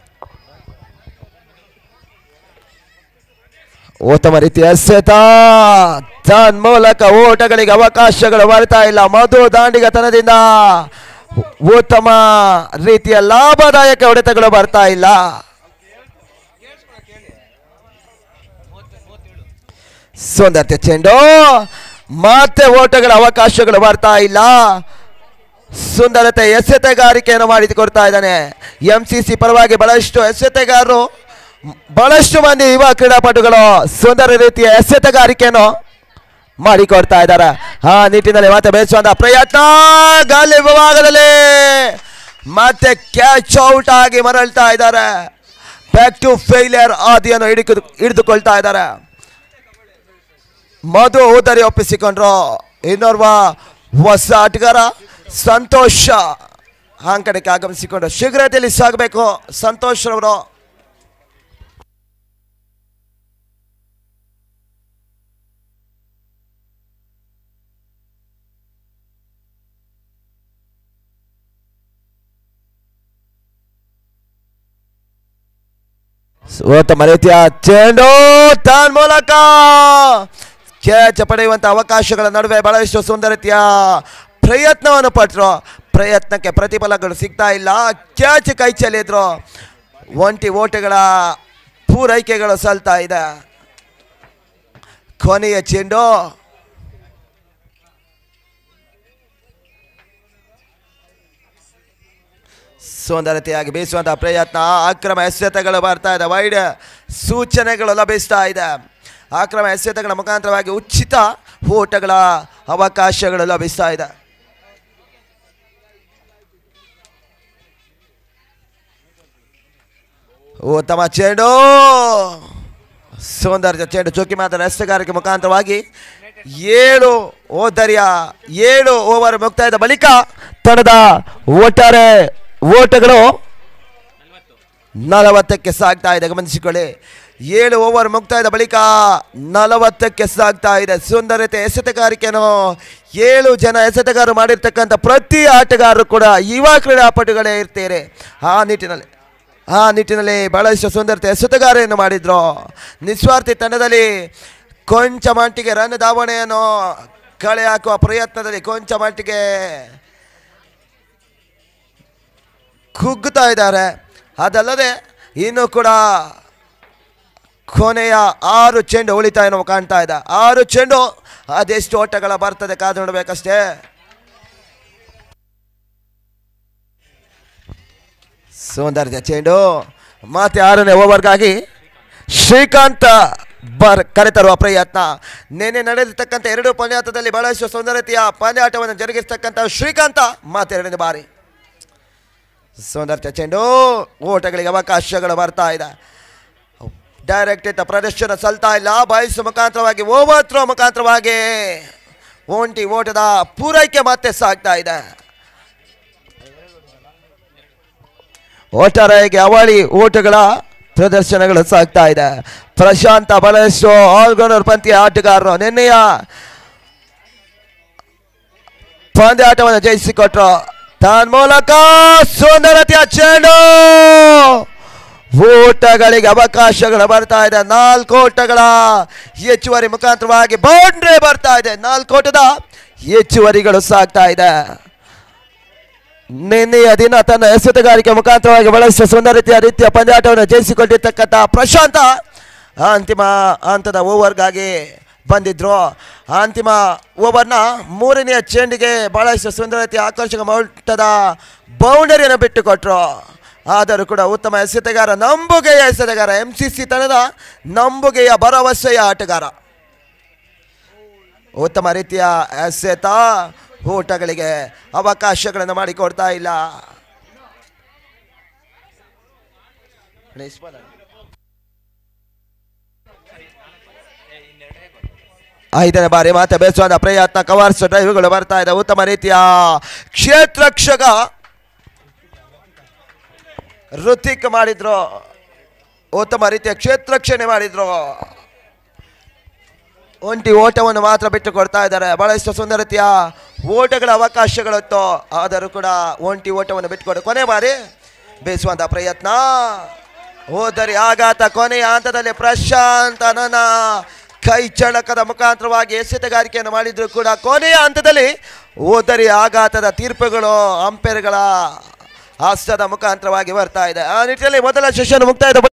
S1: ಉತ್ತಮ ರೀತಿಯ ಎಸೆತ ತನ್ಮೂಲಕ ಓಟಗಳಿಗೆ ಅವಕಾಶಗಳು ಬರ್ತಾ ಇಲ್ಲ ಮಧು ದಾಂಡಿಗತನದಿಂದ ಉತ್ತಮ ರೀತಿಯ ಲಾಭದಾಯಕ ಹೊಡೆತಗಳು ಬರ್ತಾ ಇಲ್ಲ ಸುಂದರತೆ ಚೆಂಡು ಮತ್ತೆ ಓಟಗಳ ಅವಕಾಶಗಳು ಬರ್ತಾ ಇಲ್ಲ ಸುಂದರತೆ ಎಸೆತಗಾರಿಕೆಯನ್ನು ಮಾಡಿಕೊಡ್ತಾ ಇದ್ದಾನೆ ಎಂ ಸಿ ಸಿ ಪರವಾಗಿ ಬಹಳಷ್ಟು ಎಸೆತಗಾರರು ಬಹಳಷ್ಟು ಮಂದಿ ಯುವ ಕ್ರೀಡಾಪಟುಗಳು ಸುಂದರ ರೀತಿಯ ಎಸೆತಗಾರಿಕೆಯನ್ನು ಮಾಡಿಕೊಡ್ತಾ ಇದ್ದಾರೆ ಆ ನಿಟ್ಟಿನಲ್ಲಿ ಮತ್ತೆ ಬೇಯಿಸುವಂತ ಪ್ರಯತ್ನ ಗಾಲಿ ವಿಭಾಗದಲ್ಲಿ ಮತ್ತೆ ಕ್ಯಾಚ್ ಔಟ್ ಆಗಿ ಮರಳ್ತಾ ಇದ್ದಾರೆ ಬ್ಯಾಕ್ ಟು ಫೇಲಿಯರ್ ಆದಿಯನ್ನು ಹಿಡಿದು ಹಿಡಿದುಕೊಳ್ತಾ ಇದ್ದಾರೆ ಮಧು ಉದರಿ ಒಪ್ಪಿಸಿಕೊಂಡ್ರು ಇನ್ನೋರ್ವ ಹೊಸ ಆಟಗಾರ ಸಂತೋಷ ಅಂಕಣಕ್ಕೆ ಆಗಮಿಸಿಕೊಂಡು ಶೀಘ್ರತೆಯಲ್ಲಿ ಸಾಗಬೇಕು ಸಂತೋಷ್ ರವರು ಉತ್ತಮ ರೀತಿಯ ಚೆಂಡು ತನ್ ಮೂಲಕ ಕ್ಯಾಚ್ ಪಡೆಯುವಂತ ಅವಕಾಶಗಳ ನಡುವೆ ಬಹಳಷ್ಟು ಸುಂದರತೆಯ ಪ್ರಯತ್ನವನ್ನು ಪಟ್ಟರು ಪ್ರಯತ್ನಕ್ಕೆ ಪ್ರತಿಫಲಗಳು ಸಿಗ್ತಾ ಇಲ್ಲ ಕ್ಯಾಚ್ ಕೈ ಚೆಲ್ಲಿದ್ರು ಒಂಟಿ ಓಟಗಳ ಪೂರೈಕೆಗಳು ಸಲ್ತಾ ಇದೆ ಕೊನೆಯ ಚೆಂಡು ಸುಂದರತೆಯಾಗಿ ಬೀಸುವಂತಹ ಪ್ರಯತ್ನ ಅಕ್ರಮ ಎಸೆತಗಳು ಬರ್ತಾ ಇದೆ ವೈಡ್ ಸೂಚನೆಗಳು ಲಭಿಸ್ತಾ ಇದೆ ಅಕ್ರಮ ಎಸೆತಗಳ ಮುಖಾಂತರವಾಗಿ ಉಚಿತ ಓಟಗಳ ಅವಕಾಶಗಳು ಲಭಿಸ್ತಾ ಇದೆ ಉತ್ತಮ ಚೆಂಡು ಸುಂದರ ಚೆಂಡು ಚೌಕಿ ಮಾತ್ರ ಎಸೆಗಾರಿಕೆ ಮುಖಾಂತರವಾಗಿ ಏಳು ಓದರಿಯ ಏಳು ಓವರ್ ಮುಕ್ತಾಯದ ಬಳಿಕ ತಂಡದ ಒಟ್ಟಾರೆ ಓಟಗಳು ನಲವತ್ತಕ್ಕೆ ಸಾಗ್ತಾ ಇದೆ ಗಮನಿಸಿಕೊಳ್ಳಿ ಏಳು ಓವರ್ ಮುಕ್ತಾಯದ ಬಳಿಕ ನಲವತ್ತಕ್ಕೆ ಸಾಗ್ತಾ ಇದೆ ಸುಂದರತೆ ಎಸೆತಗಾರಿಕೆಯನ್ನು ಏಳು ಜನ ಎಸೆತಗಾರರು ಮಾಡಿರ್ತಕ್ಕಂಥ ಪ್ರತಿ ಆಟಗಾರರು ಕೂಡ ಯುವ ಕ್ರೀಡಾಪಟುಗಳೇ ಇರ್ತೀರಿ ಆ ನಿಟ್ಟಿನಲ್ಲಿ ಆ ನಿಟ್ಟಿನಲ್ಲಿ ಬಹಳಷ್ಟು ಸುಂದರತೆ ಎಸೆತಗಾರೆಯನ್ನು ಮಾಡಿದ್ರು ನಿಸ್ವಾರ್ಥಿ ತಂಡದಲ್ಲಿ ಕೊಂಚ ಮಟ್ಟಿಗೆ ರನ್ ಧಾವಣೆಯನ್ನು ಕಳೆ ಹಾಕುವ ಪ್ರಯತ್ನದಲ್ಲಿ ಕೊಂಚ ಮಟ್ಟಿಗೆ ಕುಗ್ಗುತ್ತಾ ಇದ್ದಾರೆ ಅದಲ್ಲದೆ ಇನ್ನು ಕೂಡ ಕೊನೆಯ ಆರು ಚೆಂಡು ಉಳಿತಾಯ ನಾವು ಕಾಣ್ತಾ ಇದೆ ಆರು ಚೆಂಡು ಅದೆಷ್ಟು ಓಟಗಳ ಬರ್ತದೆ ಕಾದು ನೋಡಬೇಕಷ್ಟೇ ಸೌಂದರ್ಯ ಚೆಂಡು ಮತ್ತೆ ಆರನೇ ಓವರ್ಗಾಗಿ ಶ್ರೀಕಾಂತ್ ಬರ್ ಕರೆತರುವ ಪ್ರಯತ್ನ ನಿನ್ನೆ ನಡೆದಿರ್ತಕ್ಕಂಥ ಎರಡು ಪಂದ್ಯಾಟದಲ್ಲಿ ಬಹಳಷ್ಟು ಸೌಂದರ್ಯತೆಯ ಪಂದ್ಯಾಟವನ್ನು ಜರುಗಿಸ್ತಕ್ಕಂಥ ಶ್ರೀಕಾಂತ ಮಾತೆರಡನೇ ಬಾರಿ ಸೌಂದರ್ಯ ಚೆಂಡು ಓಟಗಳಿಗೆ ಅವಕಾಶಗಳು ಬರ್ತಾ ಇದೆ ಡೈರೆಕ್ಟ್ ಇತ್ತ ಪ್ರದರ್ಶನ ಸಲ್ತಾ ಇಲ್ಲ ಬಾಯಿಸುವ ಮುಖಾಂತರವಾಗಿ ಓವರ್ ಥ್ರೋ ಮುಖಾಂತರವಾಗಿ ಒಂಟಿ ಓಟದ ಪೂರೈಕೆ ಮತ್ತೆ ಸಾಗ್ತಾ ಇದೆ ಒಟ್ಟಾರೆಯಾಗಿ ಅವಳಿ ಓಟಗಳ ಪ್ರದರ್ಶನಗಳು ಸಾಗ್ತಾ ಇದೆ ಪ್ರಶಾಂತ ಬಹಳಷ್ಟು ಆಲ್ರೌಂಡರ್ ಪಂಥಿಯ ಆಟಗಾರರು ನಿನ್ನೆಯ ಪಂದ್ಯಾಟವನ್ನು ಜಯಿಸಿಕೊಟ್ರು ತನ್ಮೂಲಕ ಸುಂದರತೆಯ ಚೆಂಡು ಓಟಗಳಿಗೆ ಅವಕಾಶಗಳು ಬರ್ತಾ ಇದೆ ನಾಲ್ಕು ಓಟಗಳ ಹೆಚ್ಚುವರಿ ಮುಖಾಂತರವಾಗಿ ಬೌಂಡ್ರಿ ಬರ್ತಾ ಇದೆ ನಾಲ್ಕು ಓಟದ ಹೆಚ್ಚುವರಿಗಳು ಸಾಗ್ತಾ ಇದೆ ನಿನ್ನೆಯ ದಿನ ತನ್ನ ಎಸೆತಗಾರಿಕೆ ಮುಖಾಂತರವಾಗಿ ಬಳಸಿದ ಸುಂದರ ರೀತಿಯ ರೀತಿಯ ಪಂದ್ಯಾಟವನ್ನು ಜಯಿಸಿಕೊಂಡಿರ್ತಕ್ಕಂಥ ಪ್ರಶಾಂತ ಅಂತಿಮ ಹಂತದ ಓವರ್ಗಾಗಿ ಬಂದಿದ್ರು ಅಂತಿಮ ಓವರ್ನ ಮೂರನೆಯ ಚೆಂಡಿಗೆ ಬಹಳಷ್ಟು ಸುಂದರ ರೀತಿಯ ಆಕರ್ಷಕ ಮಟ್ಟದ ಬೌಂಡರಿಯನ್ನು ಬಿಟ್ಟುಕೊಟ್ರು ಆದರೂ ಕೂಡ ಉತ್ತಮ ಎಸೆತಗಾರ ನಂಬುಗೆಯ ಎಸೆತಗಾರ ಎಂ ಸಿ ಸಿ ತಂಡದ ನಂಬುಗೆಯ ಭರವಸೆಯ ಆಟಗಾರ ಉತ್ತಮ ರೀತಿಯ ಎಸೆತ ಊಟಗಳಿಗೆ ಅವಕಾಶಗಳನ್ನು ಮಾಡಿಕೊಡ್ತಾ ಇಲ್ಲ ಐದನೇ ಬಾರಿ ಮಾತೆ ಬೇಸುವಂತ ಪ್ರಯತ್ನ ಕವರ್ಸ್ ಡ್ರೈವ್ಗಳು ಬರ್ತಾ ಇದೆ ಉತ್ತಮ ರೀತಿಯ ಕ್ಷೇತ್ರಕ್ಷಕ ಋತಿಕ್ ಮಾಡಿದ್ರು ಉತ್ತಮ ರೀತಿಯ ಕ್ಷೇತ್ರಕ್ಷಣೆ ಮಾಡಿದ್ರು ಒಂಟಿ ಓಟವನ್ನು ಮಾತ್ರ ಬಿಟ್ಟು ಕೊಡ್ತಾ ಇದ್ದಾರೆ ಬಹಳಷ್ಟು ಸುಂದರತೆಯ ಓಟಗಳ ಅವಕಾಶಗಳಿತ್ತು ಆದರೂ ಕೂಡ ಒಂಟಿ ಓಟವನ್ನು ಬಿಟ್ಟುಕೊಡು ಕೊನೆ ಬಾರಿ ಬೇಯಿಸುವಂತ ಪ್ರಯತ್ನ ಹೋದರಿ ಆಘಾತ ಕೊನೆಯ ಹಂತದಲ್ಲಿ ಪ್ರಶಾಂತ್ ನನ್ನ ಕೈ ಚಳಕದ ಮುಖಾಂತರವಾಗಿ ಎಸೆತಗಾರಿಕೆಯನ್ನು ಮಾಡಿದ್ರು ಕೂಡ ಕೊನೆಯ ಹಂತದಲ್ಲಿ ಹೋದರಿ ಆಘಾತದ ತೀರ್ಪುಗಳು ಅಂಪೈರ್ಗಳ ಹಸ್ತದ ಮುಖಾಂತರವಾಗಿ ಬರ್ತಾ ಇದೆ ಆ ನಿಟ್ಟಿನಲ್ಲಿ ಮೊದಲ ಸೆಷನ್ ಮುಕ್ತಾಯದ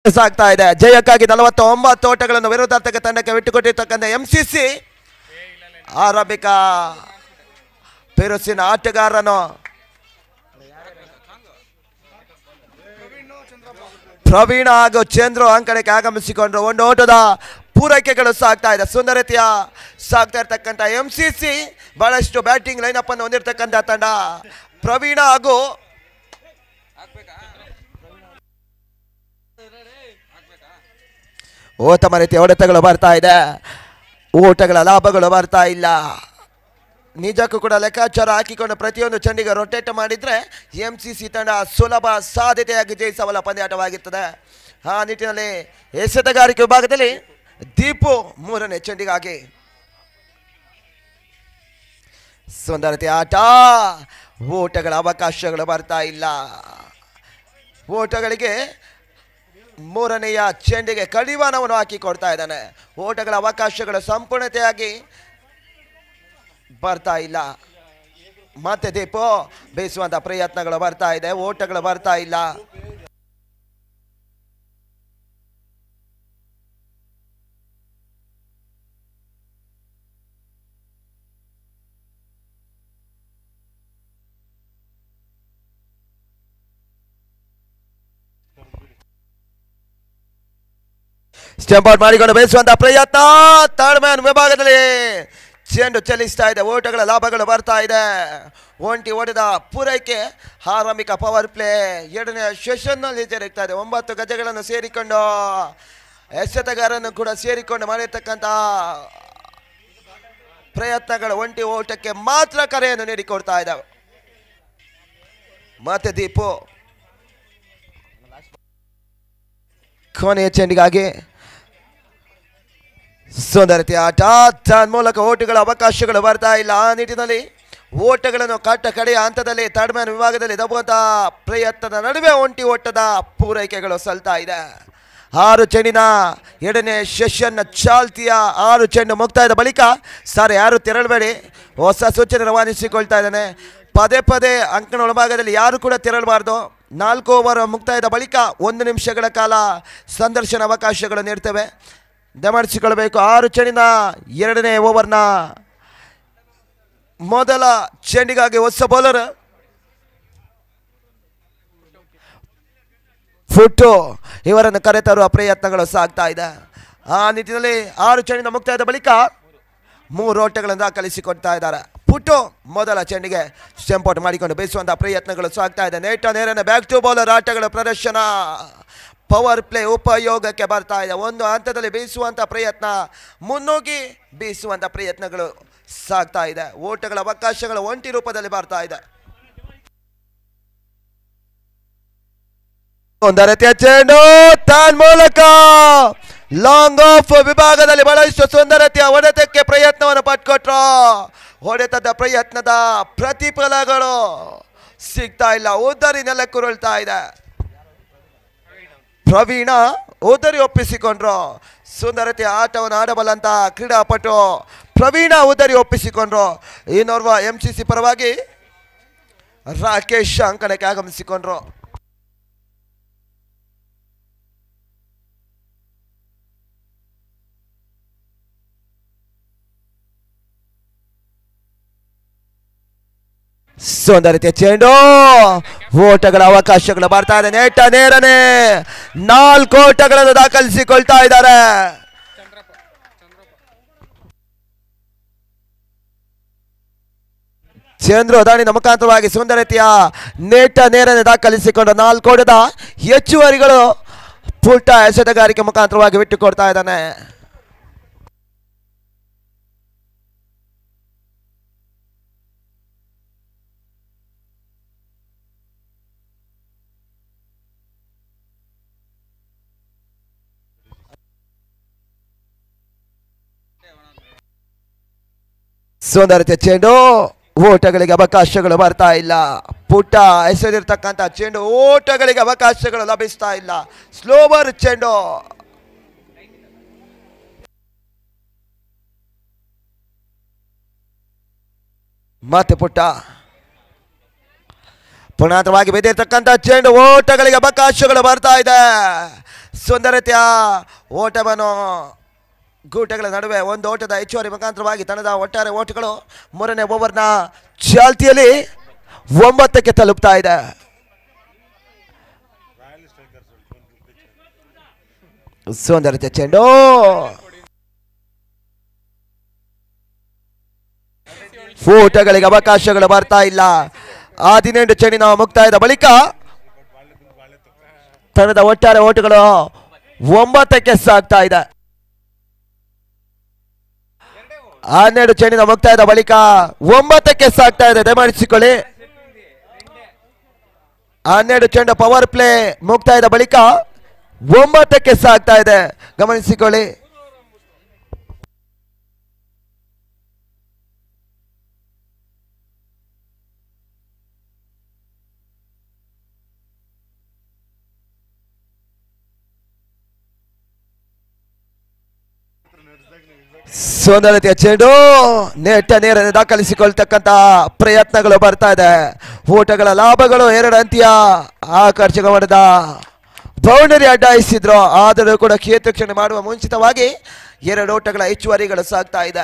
S1: ಸಾಗ್ತಾ ಇದೆ ಜಯಕ್ಕಾಗಿ ನಲವತ್ತೊಂಬತ್ತು ಓಟಗಳನ್ನು ವಿರೋಧಾರ್ಥಕ ತಂಡಕ್ಕೆ ಬಿಟ್ಟುಕೊಟ್ಟಿರ್ತಕ್ಕಂಥ ಎಂ ಸಿ ಸಿ ಆರಂಭಿಕ ಪೆರುಸಿನ ಆಟಗಾರನು ಪ್ರವೀಣ ಹಾಗೂ ಚಂದ್ರು ಅಂಕಣಕ್ಕೆ ಆಗಮಿಸಿಕೊಂಡ್ರು ಒಂದು ಓಟದ ಪೂರೈಕೆಗಳು ಸಾಗ್ತಾ ಇದೆ ಸುಂದರತೆಯ ಸಾಗ್ತಾ ಇರ್ತಕ್ಕಂಥ ಎಂ ಸಿ ಸಿ ಬಹಳಷ್ಟು ಬ್ಯಾಟಿಂಗ್ ಲೈನಪ್ ಅನ್ನು ಹೊಂದಿರತಕ್ಕಂಥ ತಂಡ ಪ್ರವೀಣ ಹಾಗೂ ಉತ್ತಮ ರೀತಿಯ ಹೊಡೆತಗಳು ಬರ್ತಾ ಇದೆ ಓಟಗಳ ಲಾಭಗಳು ಬರ್ತಾ ಇಲ್ಲ ನಿಜಕ್ಕೂ ಕೂಡ ಲೆಕ್ಕಾಚಾರ ಹಾಕಿಕೊಂಡು ಪ್ರತಿಯೊಂದು ಚಂಡಿಗೆ ರೊಟೇಟ್ ಮಾಡಿದ್ರೆ ಎಂ ಸಿ ಸಿ ತಂಡ ಸುಲಭ ಸಾಧ್ಯತೆಯಾಗಿ ಜಯಿಸಬಲ್ಲ ಪಂದ್ಯಾಟವಾಗಿರ್ತದೆ ಆ ನಿಟ್ಟಿನಲ್ಲಿ ಎಸೆತಗಾರಿಕೆ ವಿಭಾಗದಲ್ಲಿ ದೀಪು ಮೂರನೇ ಚೆಂಡಿಗಾಗಿ ಸುಂದರತೆ ಆಟ ಓಟಗಳ ಅವಕಾಶಗಳು ಬರ್ತಾ ಇಲ್ಲ ಓಟಗಳಿಗೆ ಮೂರನೆಯ ಚೆಂಡಿಗೆ ಕಡಿವಾಣವನ್ನು ಹಾಕಿ ಕೊಡ್ತಾ ಇದ್ದಾನೆ ಓಟಗಳ ಅವಕಾಶಗಳು ಸಂಪೂರ್ಣತೆಯಾಗಿ ಬರ್ತಾ ಇಲ್ಲ ಮತ್ತೆ ದೀಪು ಬೇಯಿಸುವಂತ ಪ್ರಯತ್ನಗಳು ಬರ್ತಾ ಇದೆ ಓಟಗಳು ಬರ್ತಾ ಇಲ್ಲ ಸ್ಟೆಂಪ್ ಔಟ್ ಮಾಡಿಕೊಂಡು ಬೇಯಿಸುವಂತ ಪ್ರಯತ್ನ ಥರ್ಡ್ ಮ್ಯಾನ್ ವಿಭಾಗದಲ್ಲಿ ಚೆಂಡು ಚಲಿಸ್ತಾ ಇದೆ ಓಟಗಳ ಲಾಭಗಳು ಬರ್ತಾ ಇದೆ ಒಂಟಿ ಓಟದ ಪೂರೈಕೆ ಆರಂಭಿಕ ಪವರ್ ಪ್ಲೇ ಎರಡನೇ ಸೆಷನ್ನಲ್ಲಿ ಜರುಗ್ತಾ ಇದೆ ಒಂಬತ್ತು ಗಜಗಳನ್ನು ಸೇರಿಕೊಂಡು ಎಸೆತಗಾರನ್ನು ಕೂಡ ಸೇರಿಕೊಂಡು ಮಾಡಿರ್ತಕ್ಕಂಥ ಪ್ರಯತ್ನಗಳು ಒಂಟಿ ಓಟಕ್ಕೆ ಮಾತ್ರ ಕರೆಯನ್ನು ನೀಡಿಕೊಡ್ತಾ ಇದ್ದಾವೆ ಮತ್ತೆ ದೀಪು ಕೊನೆಯ ಚೆಂಡಿಗಾಗಿ ಸುಂದರತೆ ಆಟ ಮೂಲಕ ಓಟುಗಳ ಅವಕಾಶಗಳು ಬರ್ತಾ ಇಲ್ಲ ಆ ನಿಟ್ಟಿನಲ್ಲಿ ಓಟಗಳನ್ನು ಕಟ್ಟ ಕಡೆಯ ಹಂತದಲ್ಲಿ ಥರ್ಡ್ ಮ್ಯಾನ್ ವಿಭಾಗದಲ್ಲಿ ದಬ್ಬುವಂತ ಪ್ರಯತ್ನದ ನಡುವೆ ಒಂಟಿ ಓಟದ ಪೂರೈಕೆಗಳು ಸಲ್ತಾ ಇದೆ ಆರು ಚೆಂಡಿನ ಎರಡನೇ ಸೆಷನ್ ಚಾಲ್ತಿಯ ಆರು ಚೆಂಡು ಮುಕ್ತಾಯದ ಬಳಿಕ ಸರ್ ಯಾರು ತೆರಳಬೇಡಿ ಹೊಸ ಸೂಚನೆ ರವಾನಿಸಿಕೊಳ್ತಾ ಇದ್ದಾನೆ ಪದೇ ಪದೇ ಅಂಕಣ ಒಳಭಾಗದಲ್ಲಿ ಯಾರು ಕೂಡ ತೆರಳಬಾರ್ದು ನಾಲ್ಕು ಓವರ್ ಮುಕ್ತಾಯದ ಬಳಿಕ ಒಂದು ನಿಮಿಷಗಳ ಕಾಲ ಸಂದರ್ಶನ ಅವಕಾಶಗಳು ನೀಡ್ತೇವೆ ಗಮನಿಸಿಕೊಳ್ಬೇಕು ಆರು ಚೆಂಡಿನ ಎರಡನೇ ಓವರ್ನ ಮೊದಲ ಚೆಂಡಿಗಾಗಿ ಹೊಸ ಬೌಲರ್ ಫುಟ್ಟು ಇವರನ್ನು ಕರೆತರುವ ಪ್ರಯತ್ನಗಳು ಸಾಗ್ತಾ ಇದೆ ಆ ನಿಟ್ಟಿನಲ್ಲಿ ಆರು ಚೆಂಡಿನ ಮುಕ್ತಾಯದ ಬಳಿಕ ಮೂರು ಓಟಗಳನ್ನು ದಾಖಲಿಸಿಕೊಡ್ತಾ ಇದ್ದಾರೆ ಪುಟ್ಟು ಮೊದಲ ಚೆಂಡಿಗೆ ಸ್ಟೆಂಪ್ ಔಟ್ ಮಾಡಿಕೊಂಡು ಬೇಯಿಸುವಂತಹ ಪ್ರಯತ್ನಗಳು ಸಾಗ್ತಾ ಇದೆ ನೇಟ ನೇರನೆ ಬ್ಯಾಕ್ ಟು ಬೌಲರ್ ಆಟಗಳ ಪ್ರದರ್ಶನ ಪವರ್ ಪ್ಲೇ ಉಪಯೋಗಕ್ಕೆ ಬರ್ತಾ ಇದೆ ಒಂದು ಹಂತದಲ್ಲಿ ಬೀಸುವಂಥ ಪ್ರಯತ್ನ ಮುನ್ನುಗ್ಗಿ ಬೀಸುವಂಥ ಪ್ರಯತ್ನಗಳು ಸಾಗ್ತಾ ಇದೆ ಓಟಗಳ ಅವಕಾಶಗಳು ಒಂಟಿ ರೂಪದಲ್ಲಿ ಬರ್ತಾ ಇದೆ ಒಂದು ರೀತಿಯ ಚೆಂಡು ತಾನ್ ಮೂಲಕ ಲಾಂಗ್ ಆಫ್ ವಿಭಾಗದಲ್ಲಿ ಬಹಳಷ್ಟು ಸುಂದರತೆಯ ಹೊಡೆತಕ್ಕೆ ಪ್ರಯತ್ನವನ್ನು ಪಟ್ಕೊಟ್ರು ಹೊಡೆತದ ಪ್ರಯತ್ನದ ಪ್ರತಿಫಲಗಳು ಸಿಗ್ತಾ ಇಲ್ಲ ಉದ್ದರಿ ನೆಲಕ್ಕುರುಳ್ತಾ ಇದೆ ಪ್ರವೀಣ ಉದರಿ ಒಪ್ಪಿಸಿಕೊಂಡ್ರು ಸುಂದರತೆಯ ಆಟವನ್ನು ಆಡಬಲ್ಲಂತ ಕ್ರೀಡಾಪಟು ಪ್ರವೀಣ ಉದರಿ ಒಪ್ಪಿಸಿಕೊಂಡ್ರು ಇನ್ನೋರ್ವ ಎಂ ಸಿ ಸಿ ಪರವಾಗಿ ರಾಕೇಶ್ ಅಂಕಣಕ್ಕೆ ಆಗಮಿಸಿಕೊಂಡ್ರು ಸುಂದರತೆಯ ಚೆಂಡು ಓಟಗಳ ಅವಕಾಶಗಳು ಬರ್ತಾ ಇದೆ ನೇಟ ನೇರನೆ ನಾಲ್ಕು ಓಟಗಳನ್ನು ದಾಖಲಿಸಿಕೊಳ್ತಾ ಇದ್ದಾರೆ ಚಂದ್ರು ದಾಣಿನ ಮುಖಾಂತರವಾಗಿ ಸುಂದರತೆಯ ನೇಟ ನೇರನೆ ದಾಖಲಿಸಿಕೊಂಡ ನಾಲ್ಕು ಓಟದ ಹೆಚ್ಚುವರಿಗಳು ಪುಟ್ಟ ಎಸೆತಗಾರಿಕೆ ಮುಖಾಂತರವಾಗಿ ಬಿಟ್ಟುಕೊಡ್ತಾ ಇದ್ದಾನೆ ಸುಂದರತೆ ಚೆಂಡು ಓಟಗಳಿಗೆ ಅವಕಾಶಗಳು ಬರ್ತಾ ಇಲ್ಲ ಪುಟ್ಟ ಎಸೆದಿರ್ತಕ್ಕಂಥ ಚೆಂಡು ಓಟಗಳಿಗೆ ಅವಕಾಶಗಳು ಲಭಿಸ್ತಾ ಇಲ್ಲ ಸ್ಲೋವರ್ ಚೆಂಡು ಮತ್ತೆ ಪುಟ್ಟ ಪುನಾತವಾಗಿ ಬಿದ್ದಿರ್ತಕ್ಕಂಥ ಚೆಂಡು ಓಟಗಳಿಗೆ ಅವಕಾಶಗಳು ಬರ್ತಾ ಇದೆ ಸುಂದರತೆಯ ಓಟವನ್ನು ಗೂಟಗಳ ನಡುವೆ ಒಂದು ಓಟದ ಹೆಚ್ಚುವರಿ ಮುಖಾಂತರವಾಗಿ ತಂಡದ ಒಟ್ಟಾರೆ ಓಟಗಳು ಮೂರನೇ ಓವರ್ನ ಚಾಲ್ತಿಯಲ್ಲಿ ಒಂಬತ್ತಕ್ಕೆ ತಲುಪ್ತಾ ಇದೆ ಸುಂದರತೆ ಚೆಂಡು ಫೂಟಗಳಿಗೆ ಅವಕಾಶಗಳು ಬರ್ತಾ ಇಲ್ಲ ಹದಿನೆಂಟು ಚೆಂಡಿನ ಮುಕ್ತಾಯದ ಬಳಿಕ ತಂಡದ ಒಟ್ಟಾರೆ ಓಟುಗಳು ಒಂಬತ್ತಕ್ಕೆ ಸಾಗ್ತಾ ಇದೆ ಹನ್ನೆರಡು ಚೆಂಡಿನ ಮುಕ್ತಾಯದ ಬಳಿಕ ಒಂಬತ್ತಕ್ಕೆ ಸಾಗ್ತಾ ಇದೆ ದಯಮಾಡಿಸಿಕೊಳ್ಳಿ ಹನ್ನೆರಡು ಚೆಂಡು ಪವರ್ ಪ್ಲೇ ಮುಕ್ತಾಯದ ಬಳಿಕ ಒಂಬತ್ತಕ್ಕೆ ಸಾಗ್ತಾ ಇದೆ ಗಮನಿಸಿಕೊಳ್ಳಿ ಸುಂದರತೆಯ ಚೆಂಡು ನೆಟ್ಟ ನೇರನೆ ದಾಖಲಿಸಿಕೊಳ್ತಕ್ಕಂತ ಪ್ರಯತ್ನಗಳು ಬರ್ತಾ ಇದೆ ಓಟಗಳ ಲಾಭಗಳು ಎರಡು ಅಂತ್ಯ ಆಕರ್ಷಕ ಹೊಡೆದ ಬೌಂಡರಿ ಅಡ್ಡಾಯಿಸಿದ್ರು ಆದರೂ ಕೂಡ ಕ್ಷೇತ್ರಕ್ಷಣೆ ಮಾಡುವ ಮುಂಚಿತವಾಗಿ ಎರಡು ಓಟಗಳ ಹೆಚ್ಚುವರಿಗಳು ಸಾಗ್ತಾ ಇದೆ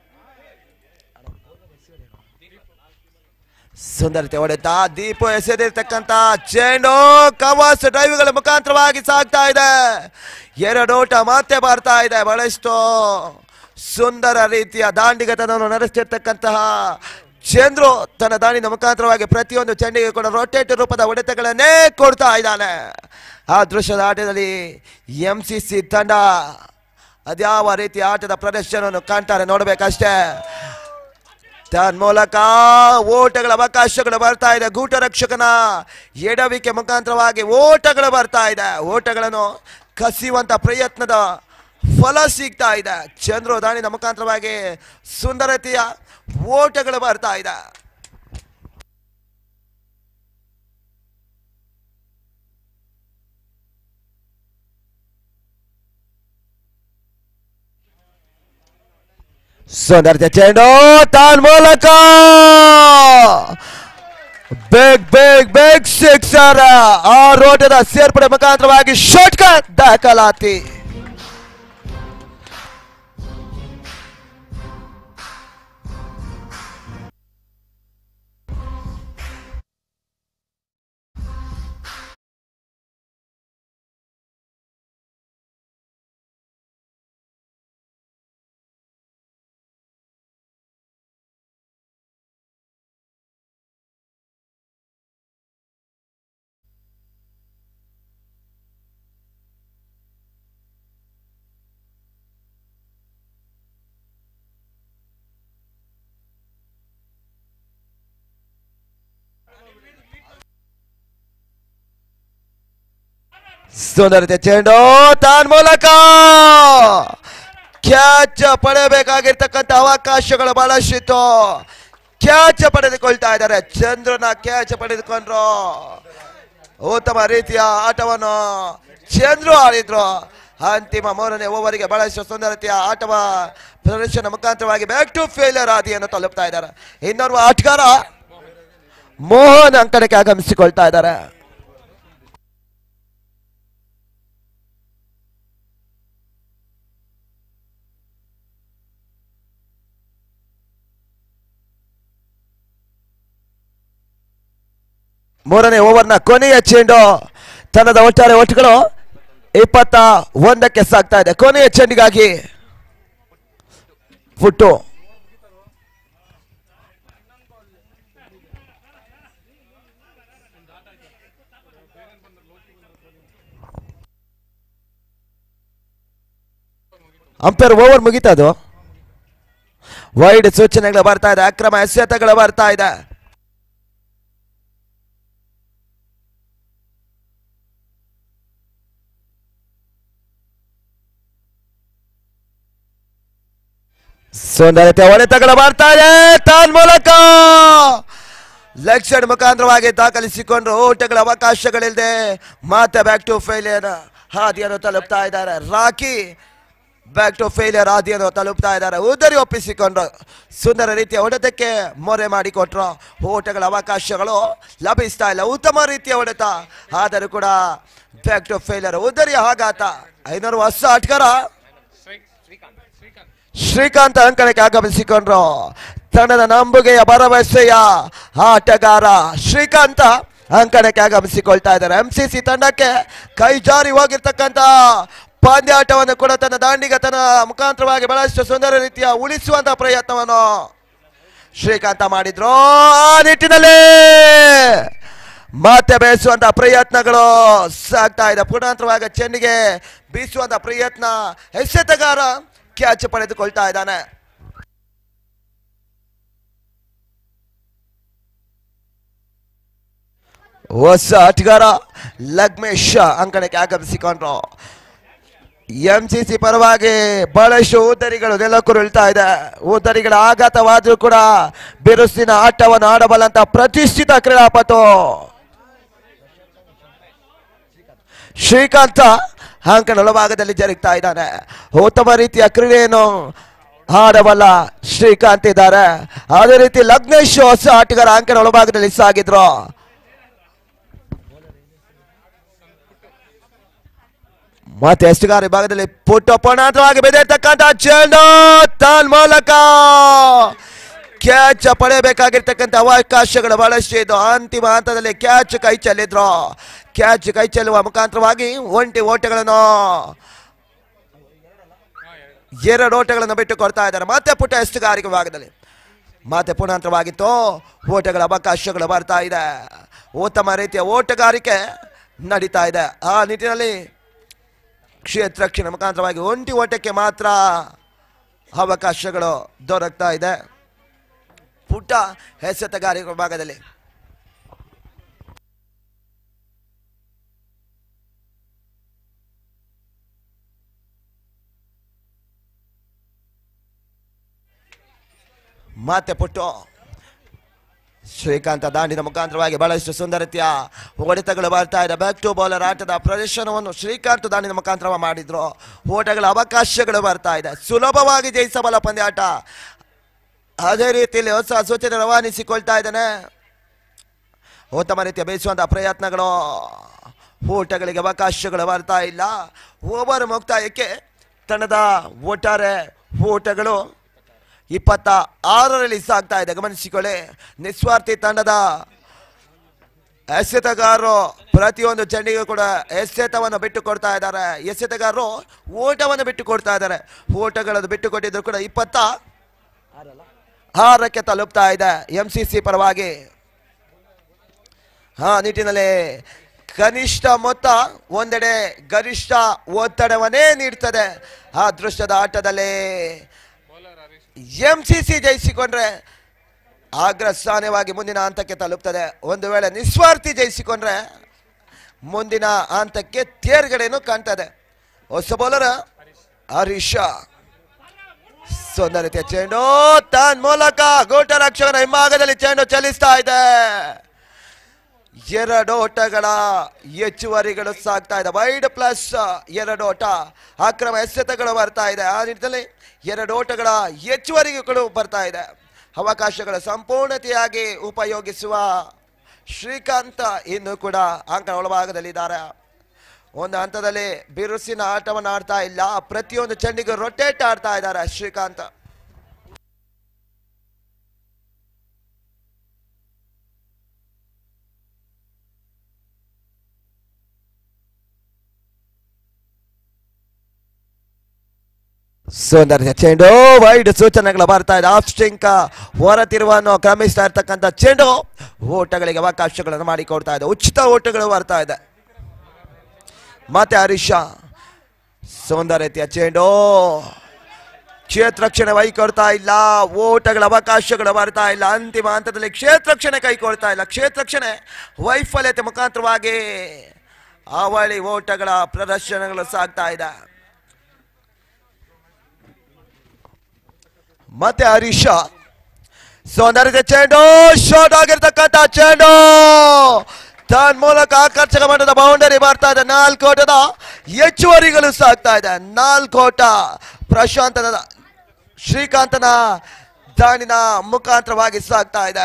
S1: ಸುಂದರತೆ ಹೊಡೆತ ದೀಪ ಎಸೆದಿರ್ತಕ್ಕಂತ ಚೆಂಡು ಕವಾಸ್ ಡ್ರೈವ್ಗಳ ಮುಖಾಂತರವಾಗಿ ಸಾಗ್ತಾ ಇದೆ ಎರಡು ಓಟ ಮತ್ತೆ ಬರ್ತಾ ಇದೆ ಬಹಳಷ್ಟು ಸುಂದರ ರೀತಿಯ ದಾಂಡಿಗತನವನ್ನು ನಡೆಸ್ತಿರ್ತಕ್ಕಂತಹ ಚಂದ್ರು ತನ್ನ ದಾಂಡಿನ ಮುಖಾಂತರವಾಗಿ ಪ್ರತಿಯೊಂದು ಚೆಂಡಿಗೆ ಕೂಡ ರೊಟೇಟ್ ರೂಪದ ಹೊಡೆತಗಳನ್ನೇ ಕೊಡ್ತಾ ಇದ್ದಾನೆ ಆ ದೃಶ್ಯದ ಆಟದಲ್ಲಿ ಎಂ ಸಿ ಸಿ ತಂಡ ಅದ್ಯಾವ ರೀತಿಯ ಆಟದ ಪ್ರದರ್ಶನವನ್ನು ಕಾಣ್ತಾರೆ ನೋಡಬೇಕಷ್ಟೇ ತನ್ಮೂಲಕ ಓಟಗಳ ಅವಕಾಶಗಳು ಬರ್ತಾ ಇದೆ ಗೂಟ ರಕ್ಷಕನ ಎಡವಿಕೆ ಮುಖಾಂತರವಾಗಿ ಓಟಗಳು ಬರ್ತಾ ಇದೆ ಓಟಗಳನ್ನು ಕಸಿಯುವಂತ ಪ್ರಯತ್ನದ ಫಲ ಸಿಗ್ತಾ ಇದೆ ಚಂದ್ರು ದಾಣಿನ ಮುಖಾಂತರವಾಗಿ ಸುಂದರತೆಯ ಓಟಗಳು ಬರ್ತಾ ಇದೆ ಸುಂದರತೆ ಚೆಂಡು ತಾನ್ ಮೂಲಕ ಬೇಗ್ ಬೇಗ್ ಬೇಗ್ ಸಿಕ್ಸರ್ ಆ ರೋಟದ ಸೇರ್ಪಡೆ ಮುಖಾಂತರವಾಗಿ ಶಾರ್ಟ್ಕಟ್ ದಾಖಲಾತಿ ಸುಂದರತೆ ಚೆಂಡು ತಾನ್ ಮೂಲಕ ಕ್ಯಾಚ್ ಪಡೆಯಬೇಕಾಗಿರ್ತಕ್ಕಂಥ ಅವಕಾಶಗಳು ಬಹಳಷ್ಟಿತ್ತು ಕ್ಯಾಚ್ ಪಡೆದುಕೊಳ್ತಾ ಇದ್ದಾರೆ ಚಂದ್ರನ ಕ್ಯಾಚ್ ಪಡೆದುಕೊಂಡ್ರು ಉತ್ತಮ ರೀತಿಯ ಆಟವನ್ನು ಚಂದ್ರು ಆಡಿದ್ರು ಅಂತಿಮ ಮೂರನೇ ಓವರಿಗೆ ಬಹಳಷ್ಟು ಸುಂದರತೆಯ ಆಟವ ಪ್ರದರ್ಶನ ಮುಖಾಂತರವಾಗಿ ಬ್ಯಾಕ್ ಟು ಫೇಲಿಯರ್ ಆದಿಯನ್ನು ತಲುಪ್ತಾ ಇದ್ದಾರೆ ಇನ್ನೋರ್ವ ಆಟಗಾರ ಮೋಹನ್ ಅಂಕಣಕ್ಕೆ ಆಗಮಿಸಿಕೊಳ್ತಾ ಇದ್ದಾರೆ ಮೂರನೇ ಓವರ್ನ ಕೊನೆಯ ಚೆಂಡು ತಂಡದ ಒಟ್ಟಾರೆ ಒಟ್ಟುಗಳು ಇಪ್ಪತ್ತ ಒಂದಕ್ಕೆ ಸಾಗ್ತಾ ಇದೆ ಕೊನೆಯ ಚೆಂಡಿಗಾಗಿ ಫುಟ್ಟು ಅಂಪೈರ್ ಓವರ್ ಮುಗಿತಾ ಅದು ವೈಡ್ ಸೂಚನೆಗಳು ಬರ್ತಾ ಇದೆ ಅಕ್ರಮ ಎಸೆತಗಳು ಬರ್ತಾ ಇದೆ ಸುಂದರತೆ ಹೊಡೆತಗಳು ಬರ್ತಾ ಇದೆ ತಾನ್ ಮೂಲಕ ಲೆಗ್ ಸೈಡ್ ಮುಖಾಂತರವಾಗಿ ದಾಖಲಿಸಿಕೊಂಡು ಓಟಗಳ ಅವಕಾಶಗಳಿಲ್ಲದೆ ಮತ್ತೆ ಬ್ಯಾಕ್ ಟು ಫೇಲಿಯರ್ ಹಾದಿಯನ್ನು ತಲುಪ್ತಾ ಇದ್ದಾರೆ ರಾಕಿ ಬ್ಯಾಕ್ ಟು ಫೇಲಿಯರ್ ಹಾದಿಯನ್ನು ತಲುಪ್ತಾ ಇದ್ದಾರೆ ಉದರಿ ಒಪ್ಪಿಸಿಕೊಂಡ್ರು ಸುಂದರ ರೀತಿಯ ಹೊಡೆತಕ್ಕೆ ಮೊರೆ ಮಾಡಿಕೊಟ್ರು ಓಟಗಳ ಅವಕಾಶಗಳು ಲಭಿಸ್ತಾ ಇಲ್ಲ ಉತ್ತಮ ರೀತಿಯ ಹೊಡೆತ ಆದರೂ ಕೂಡ ಬ್ಯಾಕ್ ಟು ಫೇಲರ್ ಉದರಿ ಆಘಾತ ಐನೂರು ಹೊಸ ಆಟಗಾರ ಶ್ರೀಕಾಂತ್ ಅಂಕಣಕ್ಕೆ ಆಗಮಿಸಿಕೊಂಡ್ರು ತಂಡದ ನಂಬುಗೆಯ ಭರವಸೆಯ ಆಟಗಾರ ಶ್ರೀಕಾಂತ ಅಂಕಣಕ್ಕೆ ಆಗಮಿಸಿಕೊಳ್ತಾ ಇದ್ದಾರೆ ಎಂ ಸಿ ಸಿ ತಂಡಕ್ಕೆ ಕೈ ಜಾರಿ ಹೋಗಿರ್ತಕ್ಕಂತ ಪಂದ್ಯಾಟವನ್ನು ಕೂಡ ತನ್ನ ದಾಂಡಿಗ ತನ್ನ ಮುಖಾಂತರವಾಗಿ ಬಹಳಷ್ಟು ಸುಂದರ ರೀತಿಯ ಉಳಿಸುವಂತ ಪ್ರಯತ್ನವನ್ನು ಶ್ರೀಕಾಂತ ಮಾಡಿದ್ರು ಆ ನಿಟ್ಟಿನಲ್ಲಿ ಮತ್ತೆ ಬೇಯಿಸುವಂತ ಪ್ರಯತ್ನಗಳು ಸಾಗ್ತಾ ಇದೆ ಪೂರ್ಣಾಂತರವಾಗಿ ಚೆಂಡಿಗೆ ಬೀಸುವಂತ ಪ್ರಯತ್ನ ಎಸೆತಗಾರ ಕ್ಯಾಚ್ ಪಡೆದುಕೊಳ್ತಾ ಇದ್ದಾನೆ ಹೊಸ ಆಟಗಾರ ಲಗ್ಮೇಶ್ ಅಂಕಣಕ್ಕೆ ಆಗಮಿಸಿಕೊಂಡ್ರು ಎಂ ಸಿ ಸಿ ಪರವಾಗಿ ಬಹಳಷ್ಟು ಉದ್ದರಿಗಳು ನೆಲಕ್ಕುರುಳ್ತಾ ಇದೆ ಉದ್ದರಿಗಳ ಆಘಾತವಾದರೂ ಕೂಡ ಬಿರುಸಿನ ಆಟವನ್ನು ಆಡಬಲ್ಲಂತ ಪ್ರತಿಷ್ಠಿತ ಕ್ರೀಡಾಪಟು ಶ್ರೀಕಾಂತ ಅಂಕಣ ಒಳಭಾಗದಲ್ಲಿ ಜರುಗ್ತಾ ಇದ್ದಾನೆ ಉತ್ತಮ ರೀತಿಯ ಕ್ರೀಡೆಯನ್ನು ಆಡಬಲ್ಲ ಶ್ರೀಕಾಂತ್ ಇದ್ದಾರೆ ಅದೇ ರೀತಿ ಲಗ್ನೇಶ್ ಹೊಸ ಆಟಗಾರ ಅಂಕಣ ಒಳಭಾಗದಲ್ಲಿ ಸಾಗಿದ್ರು ಮತ್ತೆ ಎಷ್ಟುಗಾರ ವಿಭಾಗದಲ್ಲಿ ಪುಟ್ಟ ಪಣಾಂತರವಾಗಿ ಬೆದೆರ್ತಕ್ಕಂಥ ಚೆಂಡು ತನ್ ಮೂಲಕ ಕ್ಯಾಚ್ ಪಡೆಯಬೇಕಾಗಿರ್ತಕ್ಕಂಥ ಅವಕಾಶಗಳು ಬಹಳಷ್ಟು ಇದು ಅಂತಿಮ ಹಂತದಲ್ಲಿ ಕ್ಯಾಚ್ ಕೈ ಚೆಲ್ಲಿದ್ರು ಕ್ಯಾಚ್ ಕೈ ಚೆಲ್ಲುವ ಮುಖಾಂತರವಾಗಿ ಒಂಟಿ ಓಟಗಳನ್ನು ಎರಡು ಓಟಗಳನ್ನು ಬಿಟ್ಟು ಕೊಡ್ತಾ ಇದ್ದಾರೆ ಮತ್ತೆ ಪುಟ್ಟ ಎಷ್ಟುಗಾರಿಕೆ ವಿಭಾಗದಲ್ಲಿ ಮತ್ತೆ ಪುಣಾಂತರವಾಗಿತ್ತು ಓಟಗಳ ಅವಕಾಶಗಳು ಬರ್ತಾ ಇದೆ ಉತ್ತಮ ರೀತಿಯ ಓಟಗಾರಿಕೆ ನಡೀತಾ ಇದೆ ಆ ನಿಟ್ಟಿನಲ್ಲಿ ಕ್ಷೇತ್ರ ರಕ್ಷಣೆ ಮುಖಾಂತರವಾಗಿ ಒಂಟಿ ಓಟಕ್ಕೆ ಮಾತ್ರ ಅವಕಾಶಗಳು ದೊರಕ್ತಾ ಇದೆ ಪುಟ್ಟ ಎಸೆತಗಾರಿಕೆ ಭಾಗದಲ್ಲಿ ಮತ್ತೆ ಪುಟ್ಟು ಶ್ರೀಕಾಂತ ದಾಂಡಿನ ಮುಖಾಂತರವಾಗಿ ಬಹಳಷ್ಟು ಸುಂದರತೆಯ ಹೊಡೆತಗಳು ಬರ್ತಾ ಇದೆ ಬ್ಯಾಕ್ ಟು ಬೌಲರ್ ಆಟದ ಪ್ರದರ್ಶನವನ್ನು ಶ್ರೀಕಾಂತ್ ದಾಂಡಿನ ಮುಖಾಂತರ ಮಾಡಿದ್ರು ಓಟಗಳ ಅವಕಾಶಗಳು ಬರ್ತಾ ಇದೆ ಸುಲಭವಾಗಿ ಜಯಿಸಬಲ್ಲ ಪಂದ್ಯಾಟ ಅದೇ ರೀತಿಯಲ್ಲಿ ಹೊಸ ಸೂಚನೆ ರವಾನಿಸಿಕೊಳ್ತಾ ಇದ್ದಾನೆ ಉತ್ತಮ ರೀತಿಯ ಬೇಯಿಸುವಂತಹ ಪ್ರಯತ್ನಗಳು ಊಟಗಳಿಗೆ ಅವಕಾಶಗಳು ಬರ್ತಾ ಇಲ್ಲ ಓವರ್ ಮುಕ್ತಾಯಕ್ಕೆ ತಂಡದ ಒಟ್ಟಾರೆ ಊಟಗಳು ಇಪ್ಪತ್ತ ಆರರಲ್ಲಿ ಸಾಗ್ತಾ ಇದೆ ಗಮನಿಸಿಕೊಳ್ಳಿ ನಿಸ್ವಾರ್ಥಿ ತಂಡದ ಎಸೆತಗಾರರು ಪ್ರತಿಯೊಂದು ಚೆಂಡಿಗೂ ಕೂಡ ಎಸೆತವನ್ನು ಬಿಟ್ಟು ಕೊಡ್ತಾ ಇದ್ದಾರೆ ಎಸೆತಗಾರರು ಓಟವನ್ನು ಬಿಟ್ಟು ಕೊಡ್ತಾ ಇದ್ದಾರೆ ಓಟಗಳನ್ನು ಬಿಟ್ಟು ಕೊಟ್ಟಿದ್ರು ಕೂಡ ಇಪ್ಪತ್ತ ಆರಕ್ಕೆ ತಲುಪ್ತಾ ಇದೆ ಎಂ ಸಿ ಸಿ ಪರವಾಗಿ ಆ ನಿಟ್ಟಿನಲ್ಲಿ ಕನಿಷ್ಠ ಮೊತ್ತ ಒಂದೆಡೆ ಗರಿಷ್ಠ ಒತ್ತಡವನ್ನೇ ನೀಡ್ತದೆ ಆ ದೃಶ್ಯದ ಆಟದಲ್ಲಿ ಎಂ ಸಿ ಸಿ ಜಯಿಸಿಕೊಂಡ್ರೆ ಅಗ್ರಸ್ಥಾನವಾಗಿ ಮುಂದಿನ ಹಂತಕ್ಕೆ ತಲುಪ್ತದೆ ಒಂದು ವೇಳೆ ನಿಸ್ವಾರ್ಥಿ ಜಯಿಸಿಕೊಂಡ್ರೆ ಮುಂದಿನ ಹಂತಕ್ಕೆ ತೇರ್ಗಡೆಯನ್ನು ಕಾಣ್ತದೆ ಹೊಸ ಬೌಲರ್ ಹರೀಶ ಸುಂದರತೆಯ ಚೆಂಡು ತನ್ ಮೂಲಕ ಗೋಟ ರಕ್ಷಕನ ಹಿಂಭಾಗದಲ್ಲಿ ಚೆಂಡು ಚಲಿಸ್ತಾ ಇದೆ ಎರಡು ಓಟಗಳ ಹೆಚ್ಚುವರಿಗಳು ಸಾಗ್ತಾ ಇದೆ ವೈಡ್ ಪ್ಲಸ್ ಎರಡು ಓಟ ಅಕ್ರಮ ಎಸೆತಗಳು ಬರ್ತಾ ಇದೆ ಆ ನಿಟ್ಟಿನಲ್ಲಿ ಎರಡು ಓಟಗಳ ಹೆಚ್ಚುವರಿಗಳು ಬರ್ತಾ ಇದೆ ಅವಕಾಶಗಳ ಸಂಪೂರ್ಣತೆಯಾಗಿ ಉಪಯೋಗಿಸುವ ಶ್ರೀಕಾಂತ್ ಇನ್ನು ಕೂಡ ಅಂಕಣ ಒಳಭಾಗದಲ್ಲಿದ್ದಾರೆ ಒಂದು ಹಂತದಲ್ಲಿ ಬಿರುಸಿನ ಆಟವನ್ನು ಆಡ್ತಾ ಇಲ್ಲ ಪ್ರತಿಯೊಂದು ಚೆಂಡಿಗೂ ರೊಟೇಟ್ ಆಡ್ತಾ ಇದ್ದಾರೆ ಶ್ರೀಕಾಂತ್ ಸುಂದರ ಚೆಂಡು ವೈಡ್ ಸೂಚನೆಗಳು ಬರ್ತಾ ಇದೆ ಆಫ್ ಸ್ಟಿಂಕ್ ಹೊರ ತಿರುವನ್ನು ಕ್ರಮಿಸ್ತಾ ಇರ್ತಕ್ಕಂಥ ಚೆಂಡು ಓಟಗಳಿಗೆ ಅವಕಾಶಗಳನ್ನು ಮಾಡಿಕೊಡ್ತಾ ಇದೆ ಉಚಿತ ಓಟಗಳು ಬರ್ತಾ ಇದೆ ಮತ್ತೆ ಹರೀಶ ಸುಂದರ ರೀತಿಯ ಚೆಂಡು ಕ್ಷೇತ್ರಕ್ಷಣೆ ವೈಕೊಡ್ತಾ ಇಲ್ಲ ಓಟಗಳ ಅವಕಾಶಗಳು ಬರ್ತಾ ಇಲ್ಲ ಅಂತಿಮ ಹಂತದಲ್ಲಿ ಕ್ಷೇತ್ರಕ್ಷಣೆ ಕೈಕೊಳ್ತಾ ಇಲ್ಲ ಕ್ಷೇತ್ರಕ್ಷಣೆ ವೈಫಲ್ಯತೆ ಮುಖಾಂತರವಾಗಿ ಅವಳಿ ಓಟಗಳ ಪ್ರದರ್ಶನಗಳು ಸಾಗ್ತಾ ಇದೆ ಮತ್ತೆ ಹರೀಶ ಸೌಂದರ್ಯದ ಚೆಂಡು ಶಾರ್ಟ್ ಆಗಿರ್ತಕ್ಕಂಥ ಚೆಂಡು ತನ್ ಮೂಲಕ ಆಕರ್ಷಕ ಮಟ್ಟದ ಬೌಂಡರಿ ಬರ್ತಾ ಇದೆ ನಾಲ್ಕು ಓಟದ ಹೆಚ್ಚುವರಿಗಳು ಸಾಗ್ತಾ ಇದೆ ನಾಲ್ಕು ಓಟ ಪ್ರಶಾಂತನ ಶ್ರೀಕಾಂತನ ದಾಣಿನ ಮುಖಾಂತರವಾಗಿ ಸಾಗ್ತಾ ಇದೆ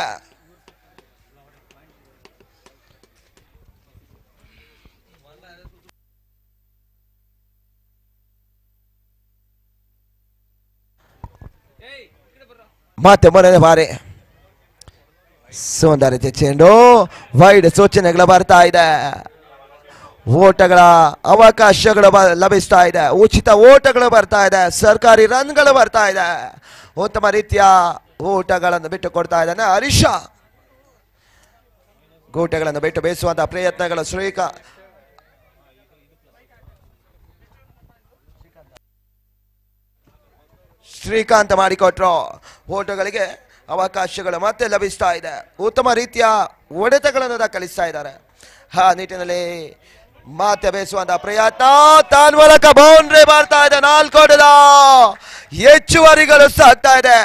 S1: ಮತ್ತೆ ಮೂರನೇ ಬಾರಿ ಸುಂದರತೆ ಚೆಂಡು ವೈಡ್ ಸೂಚನೆಗಳು ಬರ್ತಾ ಇದೆ ಓಟಗಳ ಅವಕಾಶಗಳು ಬ- ಲಭಿಸ್ತಾ ಇದೆ ಉಚಿತ ಓಟಗಳು ಬರ್ತಾ ಇದೆ ಸರ್ಕಾರಿ ರನ್ಗಳು ಬರ್ತಾ ಇದೆ ಉತ್ತಮ ರೀತಿಯ ಊಟಗಳನ್ನು ಬಿಟ್ಟು ಕೊಡ್ತಾ ಇದ್ದಾನೆ ಹರೀಶ ಗೂಟಗಳನ್ನು ಬಿಟ್ಟು ಬೇಯಿಸುವಂತಹ ಪ್ರಯತ್ನಗಳು ಶ್ರೀಕ ಶ್ರೀಕಾಂತ್ ಮಾಡಿಕೊಟ್ರು ಓಟಗಳಿಗೆ ಅವಕಾಶಗಳು ಮತ್ತೆ ಲಭಿಸ್ತಾ ಇದೆ ಉತ್ತಮ ರೀತಿಯ ಹೊಡೆತಗಳನ್ನು ದಾಖಲಿಸ್ತಾ ಇದ್ದಾರೆ ಆ ನಿಟ್ಟಿನಲ್ಲಿ ಮತ್ತೆ ಬೇಯಿಸುವಂತಹ ಪ್ರಯತ್ನ ತಾನ್ ಮೂಲಕ ಬೌಂಡ್ರಿ ಬರ್ತಾ ಇದೆ ನಾಲ್ಕು ಹೊಡೆದ ಹೆಚ್ಚುವರಿಗಳು ಸಾಗ್ತಾ ಇದೆ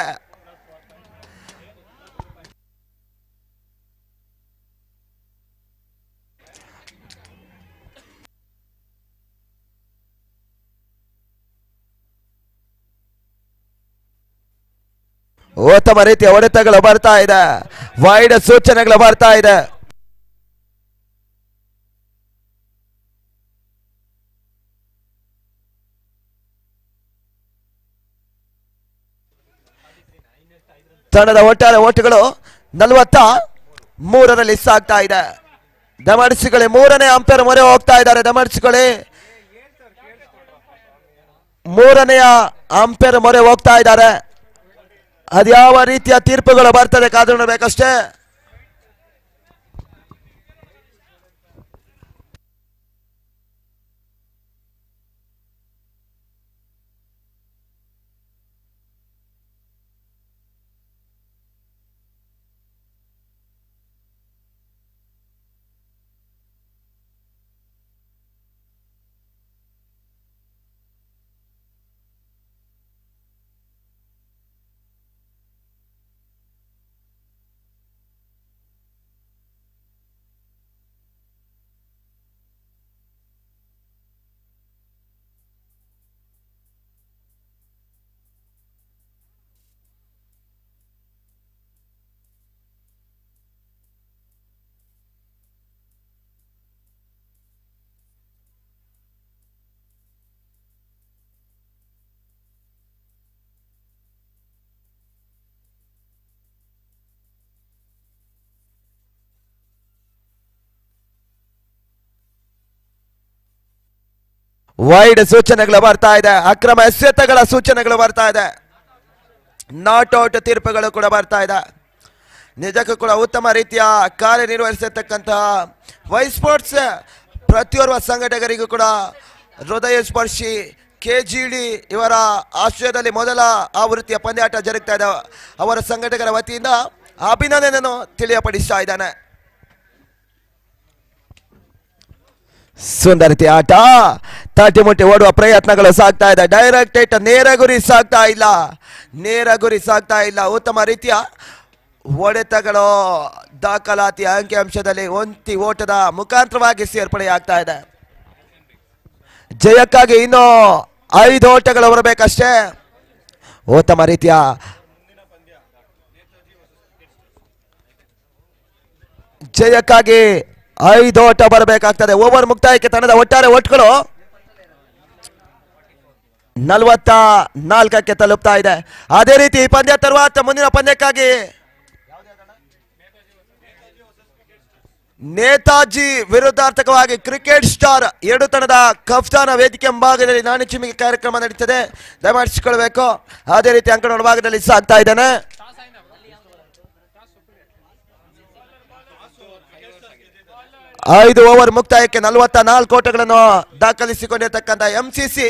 S1: ಉತ್ತಮ ರೀತಿಯ ಹೊಡೆತಗಳು ಬರ್ತಾ ಇದೆ ವೈಡ್ ಸೂಚನೆಗಳು ಬರ್ತಾ ಇದೆ ತಂಡದ ಒಟ್ಟಾರೆ ಓಟುಗಳು ನಲವತ್ತ ಮೂರರಲ್ಲಿ ಸಾಗ್ತಾ ಇದೆ ದಮಡಿಸಿಗಳೇ ಮೂರನೇ ಅಂಪೇರ್ ಮೊರೆ ಹೋಗ್ತಾ ಇದ್ದಾರೆ ದಮಡಿಸಿಗಳೇ ಮೂರನೆಯ ಅಂಪೇರ್ ಮೊರೆ ಹೋಗ್ತಾ ಇದ್ದಾರೆ ಅದ್ಯಾವ ರೀತಿಯ ತೀರ್ಪುಗಳು ಬರ್ತದೆ ಕಾದು ನೋಡ್ಬೇಕಷ್ಟೇ ವೈಡ್ ಸೂಚನೆಗಳು ಬರ್ತಾ ಇದೆ ಅಕ್ರಮ ಎಸೆತಗಳ ಸೂಚನೆಗಳು ಬರ್ತಾ ಇದೆ ನಾಟ್ ಔಟ್ ತೀರ್ಪುಗಳು ಕೂಡ ಬರ್ತಾ ಇದೆ ನಿಜಕ್ಕೂ ಕೂಡ ಉತ್ತಮ ರೀತಿಯ ಕಾರ್ಯನಿರ್ವಹಿಸಿರ್ತಕ್ಕಂತಹ ವೈ ಸ್ಪೋರ್ಟ್ಸ್ ಪ್ರತಿಯೋರ್ವ ಸಂಘಟಕರಿಗೂ ಕೂಡ ಹೃದಯ ಸ್ಪರ್ಶಿ ಕೆ ಜಿ ಡಿ ಇವರ ಆಶ್ರಯದಲ್ಲಿ ಮೊದಲ ಆವೃತ್ತಿಯ ಪಂದ್ಯಾಟ ಜರುಗ್ತಾ ಇದೆ ಅವರ ಸಂಘಟಕರ ವತಿಯಿಂದ ಅಭಿನಂದನೆಯನ್ನು ತಿಳಿಯಪಡಿಸ್ತಾ ಇದ್ದಾನೆ ಸುಂದರತೆ ಆಟ ತಟ್ಟಿ ಮುಟ್ಟಿ ಓಡುವ ಪ್ರಯತ್ನಗಳು ಸಾಗ್ತಾ ಇದೆ ಡೈರೆಕ್ಟ್ ಹಿಟ್ ನೇರ ಗುರಿ ಸಾಗ್ತಾ ಇಲ್ಲ ನೇರ ಗುರಿ ಸಾಗ್ತಾ ಇಲ್ಲ ಉತ್ತಮ ರೀತಿಯ ಹೊಡೆತಗಳು ದಾಖಲಾತಿ ಅಂಕಿಅಂಶದಲ್ಲಿ ಒಂತಿ ಓಟದ ಮುಖಾಂತರವಾಗಿ ಸೇರ್ಪಡೆ ಆಗ್ತಾ ಇದೆ ಜಯಕ್ಕಾಗಿ ಇನ್ನೂ ಐದು ಓಟಗಳು ಬರಬೇಕಷ್ಟೇ ಉತ್ತಮ ರೀತಿಯ ಜಯಕ್ಕಾಗಿ ಐದು ಓಟ ಬರಬೇಕಾಗ್ತದೆ ಓವರ್ ಮುಕ್ತಾಯಕ್ಕೆ ತಂಡದ ಒಟ್ಟಾರೆ ಒಟ್ಟುಗಳು ನಲವತ್ತ ನಾಲ್ಕಕ್ಕೆ ತಲುಪ್ತಾ ಇದೆ ಅದೇ ರೀತಿ ಈ ಪಂದ್ಯ ತರುవాత ಮುಂದಿನ ಪಂದ್ಯಕ್ಕಾಗಿ ನೇತಾಜಿ ವಿರುದ್ಧಾರ್ಥಕವಾಗಿ ಕ್ರಿಕೆಟ್ ಸ್ಟಾರ್ ಎರಡು ತಂಡದ ಕಫ್ತಾನ ವೇದಿಕೆ ಮುಂಭಾಗದಲ್ಲಿ ನಾಣಿ ಚಿಮ್ಮಿಗೆ ಕಾರ್ಯಕ್ರಮ ನಡೀತದೆ ದಯಮಾಡಿಸಿಕೊಳ್ಬೇಕು ಅದೇ ರೀತಿ ಅಂಕಣ ಭಾಗದಲ್ಲಿ ಸಾಗ್ತಾ ಇದ್ದಾನೆ ಐದು ಓವರ್ ಮುಕ್ತಾಯಕ್ಕೆ ನಲವತ್ತ ನಾಲ್ಕು ಓಟಗಳನ್ನು ದಾಖಲಿಸಿಕೊಂಡಿರ್ತಕ್ಕಂಥ ಎಂಸಿಸಿ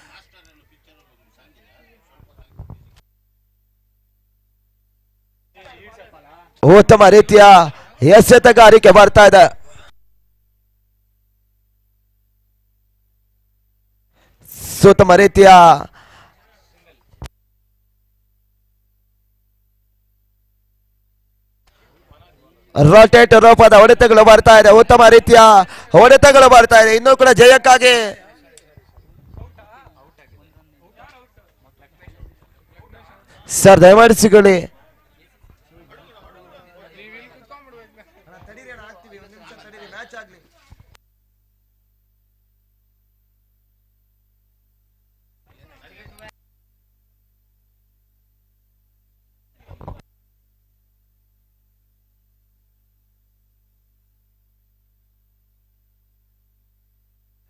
S1: ಉತ್ತಮ ರೀತಿಯ ಎಸೆತಗಾರಿಕೆ ಬರ್ತಾ ಇದೆ ಸುತ್ತಮ ರೀತಿಯ ರೊಟೇಟ್ ರೂಪದ ಹೊಡೆತಗಳು ಬರ್ತಾ ಇದೆ ಉತ್ತಮ ರೀತಿಯ ಹೊಡೆತಗಳು ಬರ್ತಾ ಇದೆ ಇನ್ನೂ ಕೂಡ ಜಯಕ್ಕಾಗಿ ಸರ್ ದಯಮಾಡಿಸಿಕೊಳ್ಳಿ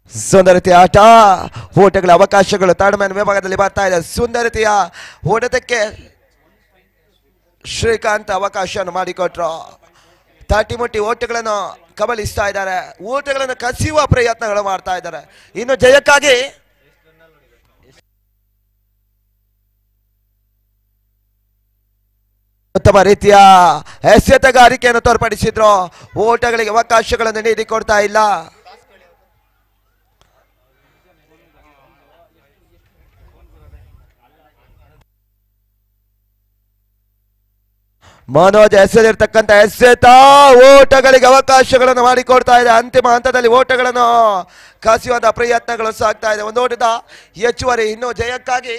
S1: ಸುಂದರತೆಯ ಆಟ ಓಟಗಳ ಅವಕಾಶಗಳು ತಾಳ್ಮೆಯ ವಿಭಾಗದಲ್ಲಿ ಬರ್ತಾ ಇದೆ ಸುಂದರತೆಯ ಓಟದಕ್ಕೆ ಶ್ರೀಕಾಂತ್ ಅವಕಾಶವನ್ನು ಮಾಡಿಕೊಟ್ರು ತಟಿ ಮುಟ್ಟಿ ಓಟಗಳನ್ನು ಕಬಲಿಸ್ತಾ ಇದ್ದಾರೆ ಓಟಗಳನ್ನು ಕಸಿಯುವ ಪ್ರಯತ್ನಗಳು ಮಾಡ್ತಾ ಇದ್ದಾರೆ ಇನ್ನು ಜಯಕ್ಕಾಗಿ ಉತ್ತಮ ರೀತಿಯ ಎಸೆತಗಾರಿಕೆಯನ್ನು ತೋರ್ಪಡಿಸಿದ್ರು ಓಟಗಳಿಗೆ ಅವಕಾಶಗಳನ್ನು ನೀಡಿಕೊಡ್ತಾ ಇಲ್ಲ ಮನೋಜ್ ಎಸೆದಿರ್ತಕ್ಕಂಥ ಎಸೆತ ಓಟಗಳಿಗೆ ಅವಕಾಶಗಳನ್ನು ಮಾಡಿಕೊಡ್ತಾ ಇದೆ ಅಂತಿಮ ಹಂತದಲ್ಲಿ ಓಟಗಳನ್ನು ಕಸಿಯುವಂತಹ ಪ್ರಯತ್ನಗಳು ಸಾಗ್ತಾ ಇದೆ ಒಂದು ಓಟದ ಹೆಚ್ಚುವರಿ ಇನ್ನು ಜಯಕ್ಕಾಗಿ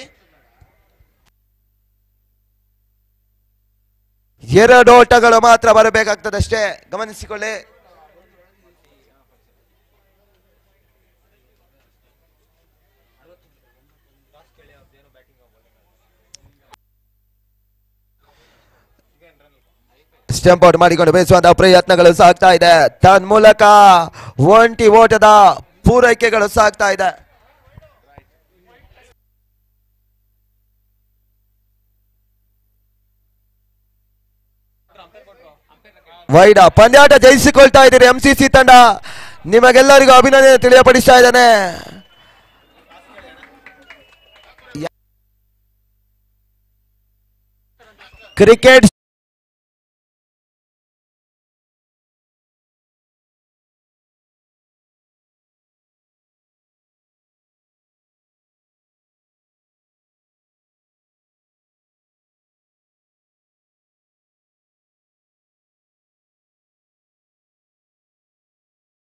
S1: ಎರಡು ಓಟಗಳು ಮಾತ್ರ ಬರಬೇಕಾಗ್ತದಷ್ಟೇ ಗಮನಿಸಿಕೊಳ್ಳಿ ಸ್ಟಂಪ್ ಔಟ್ ಮಾಡಿಕೊಂಡು ಬೇಯಿಸುವಂತಹ ಪ್ರಯತ್ನಗಳು ಸಾಗ್ತಾ ಇದೆ ತನ್ಮೂಲಕ ಒಂಟಿ ಓಟದ ಪೂರೈಕೆಗಳು ಸಾಗ್ತಾ ಇದೆ ವೈಡ ಪಂದ್ಯಾಟ ಜಯಿಸಿಕೊಳ್ತಾ ಇದ್ದೀರಿ ಎಂ ಸಿ ಸಿ ತಂಡ ನಿಮಗೆಲ್ಲರಿಗೂ ಅಭಿನಂದನೆ ತಿಳಿಯಪಡಿಸ್ತಾ ಇದ್ದಾನೆ ಕ್ರಿಕೆಟ್